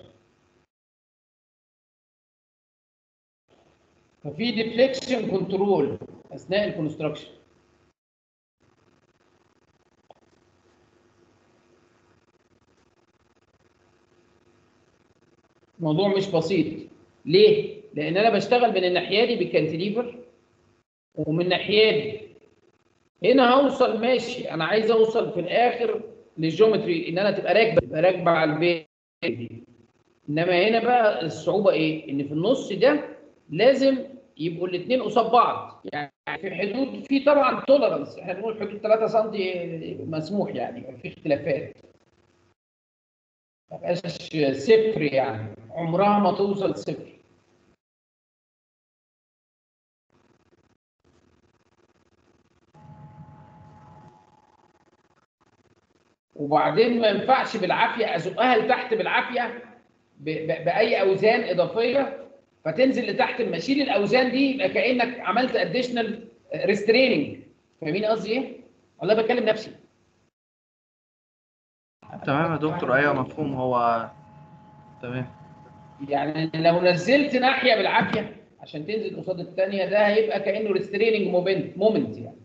ففي ديفليكشن كنترول اثناء الكونستراكشن الموضوع مش بسيط ليه؟ لان انا بشتغل من الناحيه دي بالكانتليفر ومن الناحيه دي هنا هوصل ماشي انا عايز اوصل في الاخر للجيومتري ان انا تبقى راكبه تبقى راكبه على البيت دي انما هنا بقى الصعوبه ايه؟ ان في النص ده لازم يبقوا الاثنين قصاد بعض يعني في حدود في طبعا تولرنس احنا بنقول حدود 3 سم مسموح يعني في اختلافات ما تبقاش صفر يعني عمرها ما توصل صفر وبعدين ما ينفعش بالعافيه ازقها لتحت بالعافيه ب- ب- باي اوزان اضافيه فتنزل لتحت لما اشيل الاوزان دي يبقى كانك عملت اديشنال ريستريننج فاهمين قصدي ايه؟ والله بكلم نفسي تمام يا دكتور ايوه مفهوم هو تمام يعني لو نزلت ناحيه بالعافيه عشان تنزل قصاد الثانيه ده هيبقى كانه ريستريننج مومنت مومنت يعني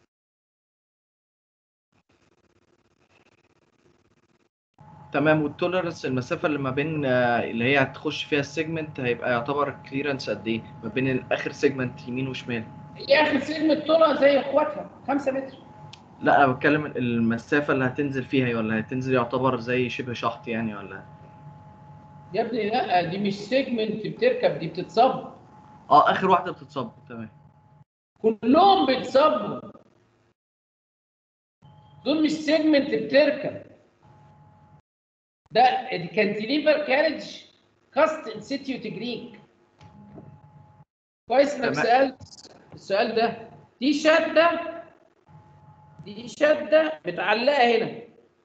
تمام والتولرنس المسافه اللي ما بين آه، اللي هي هتخش فيها السيجمنت هيبقى يعتبر كليرنس قد ايه ما بين اخر سيجمنت يمين وشمال يا اخي سلم طولها زي اخواتها 5 متر لا انا بتكلم المسافه اللي هتنزل فيها ولا هتنزل يعتبر زي شبه شحط يعني ولا يا ابني لا دي مش سيجمنت بتركب دي بتتصب اه اخر واحده بتتصب تمام كلهم بيتصبوا دول مش سيجمنت بتركب ده الكانتيليفر كارج كاست ان سيتيو تكنيك كويس انك تمام. سالت السؤال ده دي شده دي شده متعلقه هنا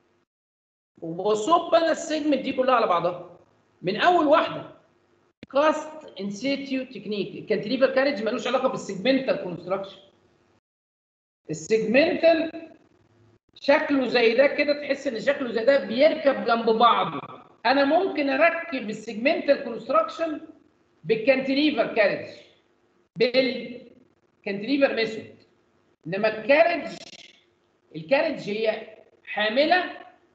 وبصب انا السيجمنت دي كلها على بعضها من اول واحده كاست ان سيتيو تكنيك الكانتيليفر كارج ملوش علاقه بالسيجمنتال كونستراكشن السيجمنتال شكله زي ده كده تحس ان شكله زي ده بيركب جنب بعضه انا ممكن اركب السيجمنتال كونستراكشن بالكانتيليفر كارج بالكانتيليفر ميثود انما الكارج الكارج هي حامله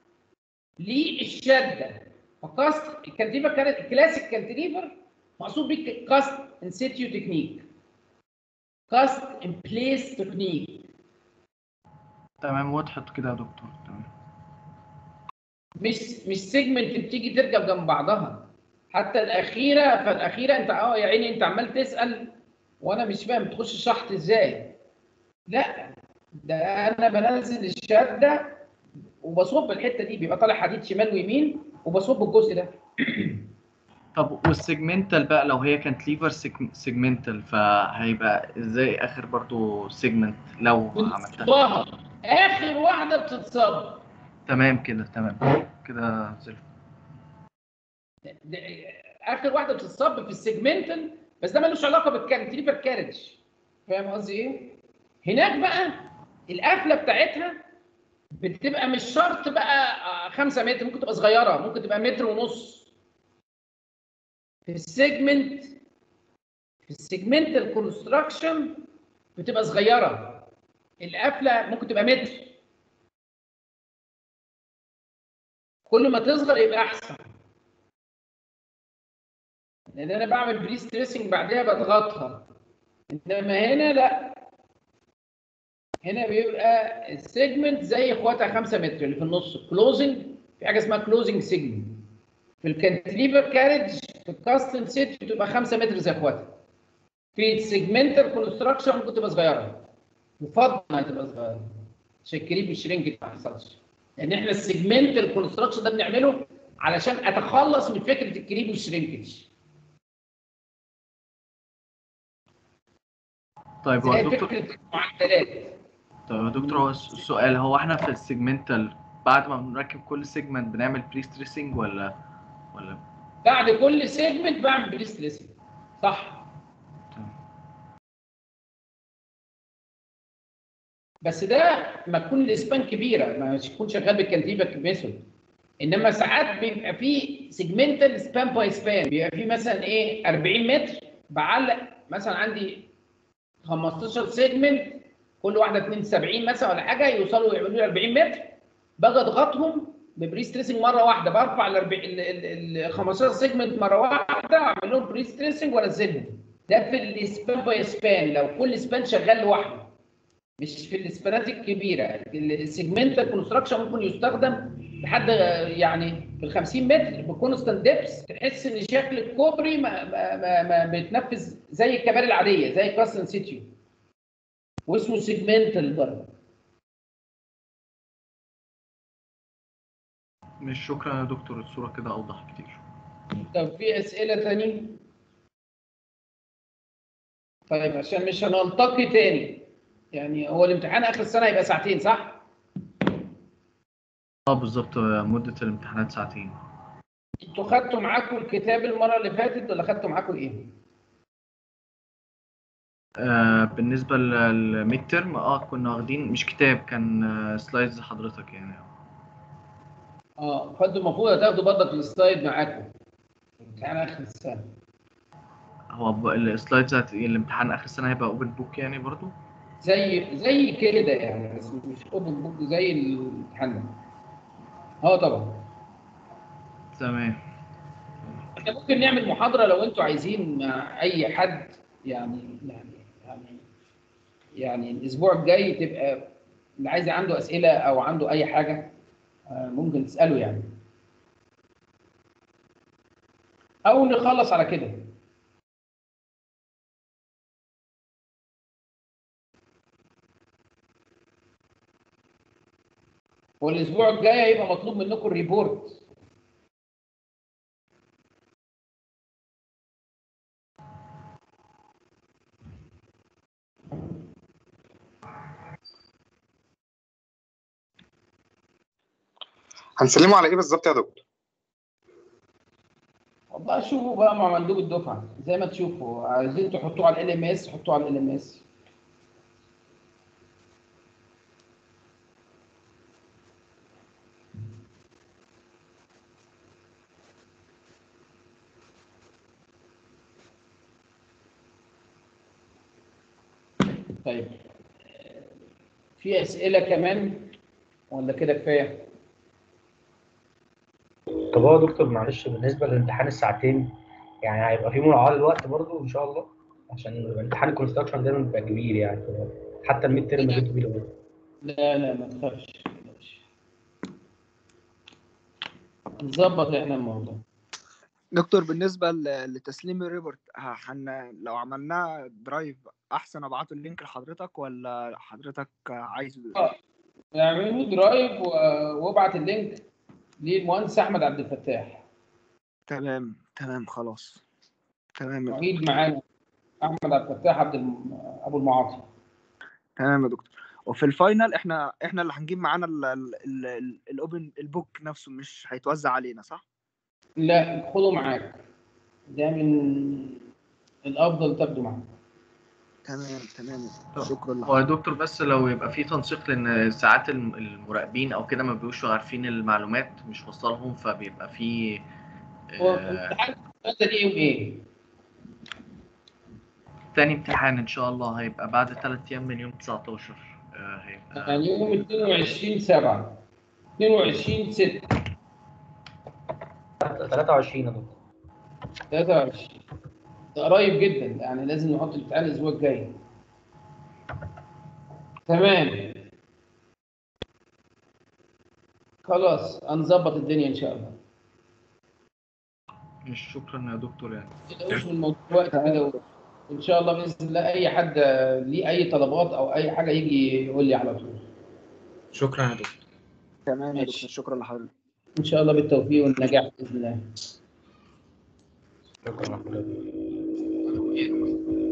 للشده فكاست الكانتيليفر كارج الكلاسيك كانتيليفر مقصود بيه كاست ان سيتيو تكنيك كاست ان بليس تكنيك تمام وضحت كده يا دكتور تمام مش مش سيجمنت بتيجي تركب جنب بعضها حتى الاخيره فالاخيره انت اه يا عيني انت عمال تسال وانا مش فاهم تخش شحط ازاي لا ده انا بنزل الشده وبصب الحته دي بيبقى طالع حديد شمال ويمين وبصب الجزء ده طب والسيجمنتال بقى لو هي كانت ليفر سيجمنتال فهيبقى ازاي اخر برضو سيجمنت لو عملتها بتصبها اخر واحده بتتصب تمام كده تمام كده زي الفل. ده- اخر واحده بتتصب في السيجمنتال بس ده ملوش علاقه بالكانتليفر كارج فاهم قصدي ايه؟ هناك بقى القفله بتاعتها بتبقى مش شرط بقى 5 متر ممكن تبقى صغيره ممكن تبقى متر ونص في السيجمنت في السيجمنتال كونستراكشن بتبقى صغيره القفله ممكن تبقى متر كل ما تصغر يبقى احسن لان انا بعمل بري ستريسنج بعدها بضغطها انما هنا لا هنا بيبقى السيجمنت زي اخواتها 5 متر اللي في النص كلوزنج في حاجه اسمها كلوزنج سيجمنت في الكانتليفر كارج في الكاستم سيت بتبقى 5 متر زي اخواتها في السيجمنتال كونستراكشن ممكن تبقى صغيره يفضل انها تبقى صغيره عشان الكريب والشرينج ما يحصلش لان احنا السيجمنتال كونستراكشن ده بنعمله علشان اتخلص من فكره الكريب والشرينكج طيب هو زي دكتور فكره المعدلات طيب يا دكتور هو الس- السؤال هو احنا في السيجمنتال بعد ما بنركب كل سيجمنت بنعمل بري ستريسنج ولا ولا بعد كل سيجمنت بعمل بريست ليسنج صح بس ده ما تكون الاسبان كبيره ما تكون شغال بالكانتيفا ميثود انما ساعات بيبقى في سيجمنتال سبان باي سبان بيبقى في مثلا ايه 40 متر بعلق مثلا عندي 15 سيجمنت كل واحده 72 مثلا ولا حاجه يوصلوا يعملوا لي 40 متر باجي اضغطهم ببري ستريسنج مره واحده برفع ال 40 ال- ال 15 سيجمنت مره واحده اعمل لهم بري ستريسنج وانزلهم ده في السبان باي سبان لو كل سبان شغال لوحده مش في الاسبانات الكبيره السيجمنتال كونستراكشن ممكن يستخدم لحد يعني في ال 50 متر بكونستانت ديبس تحس ان شكل الكوبري ما ما ما, ما بيتنفذ زي الكباري العاديه زي كاستن سيتيو واسمه سيجمنتال برضه مش شكرا يا دكتور الصورة كده أوضح كتير طب في اسئله تانية طيب عشان مش هنلتقي تاني يعني هو الامتحان اخر السنه هيبقى ساعتين صح؟ اه بالظبط مدة الامتحانات ساعتين انتوا خدتوا معاكم الكتاب المره اللي فاتت ولا خدتوا معاكم ايه؟ آه بالنسبة للميد ترم اه كنا واخدين مش كتاب كان آه سلايدز حضرتك يعني اه فانتوا المفروض هتاخدوا برضك السلايد معاكم امتحان اخر السنه هو ب- السلايدز هت... الامتحان آخر السنة هيبقى اوبن بوك يعني برضو زي زي كده يعني بس مش اوبن بوك زي الامتحان ده اه طبعا تمام احنا ممكن نعمل محاضره لو انتوا عايزين مع اي حد يعني يعني يعني يعني الاسبوع الجاي تبقى اللي عايز عنده اسئله او عنده اي حاجه آه، ممكن تساله يعني او نخلص على كده والاسبوع الجاي هيبقى مطلوب منكم الريبورت هنسلمه على ايه بالظبط يا دكتور؟ والله شوفوا بقى مع مندوب الدفعه زي ما تشوفوا عايزين تحطوه على ال ام اس حطوه على ال ام اس طيب في اسئله كمان ولا كده كفايه طب هو يا دكتور معلش بالنسبه لامتحان الساعتين يعني هيبقى في مراعاه للوقت برضو ان شاء الله عشان امتحان الكونستراكشن دايما بيبقى كبير يعني حتى الميد ترم بيبقى كبير برضه. لا لا ما تخافش ما تخافش. نظبط احنا الموضوع دكتور بالنسبة ل- لتسليم الريبورت ه- هن لو عملناه درايف أحسن أبعته اللينك لحضرتك ولا حضرتك عايز اعملوا درايف و- وابعت اللينك للمهندس احمد عبد الفتاح تمام تمام خلاص تمام يا دكتور معيد معانا احمد عبد الفتاح عبد الم... ابو المعاطي تمام يا دكتور وفي الفاينل احنا احنا اللي هنجيب معانا ال- ال- ال- ال- الاوبن البوك نفسه مش هيتوزع علينا صح؟ لا خده معاك ده من الافضل تاخده معاك تمام تمام يا طب، دكتور. شكرا هو يا لحضرتك دكتور بس لو يبقى في تنسيق لان ساعات الم- المراقبين او كده ما بيبقوش عارفين المعلومات مش واصلهم فبيبقى في هو آه امتحان الثلاثه دي يوم ايه؟ تاني امتحان ان شاء الله هيبقى بعد ثلاث ايام من يوم 19 آه هيبقى يعني يوم 22 7 22 6 23 يا دكتور 23 ده قريب جدا يعني لازم نحط الامتحان الاسبوع الجاي تمام خلاص هنظبط الدنيا ان شاء الله مش شكرا يا دكتور يعني تلاقوش من الموضوع وقت كده وان شاء الله باذن الله اي حد ليه اي طلبات او اي حاجه يجي يقول لي على طول شكرا يا دكتور تمام يا ماشي. دكتور شكرا لحضرتك ان شاء الله بالتوفيق والنجاح باذن الله شكرا لحضرتك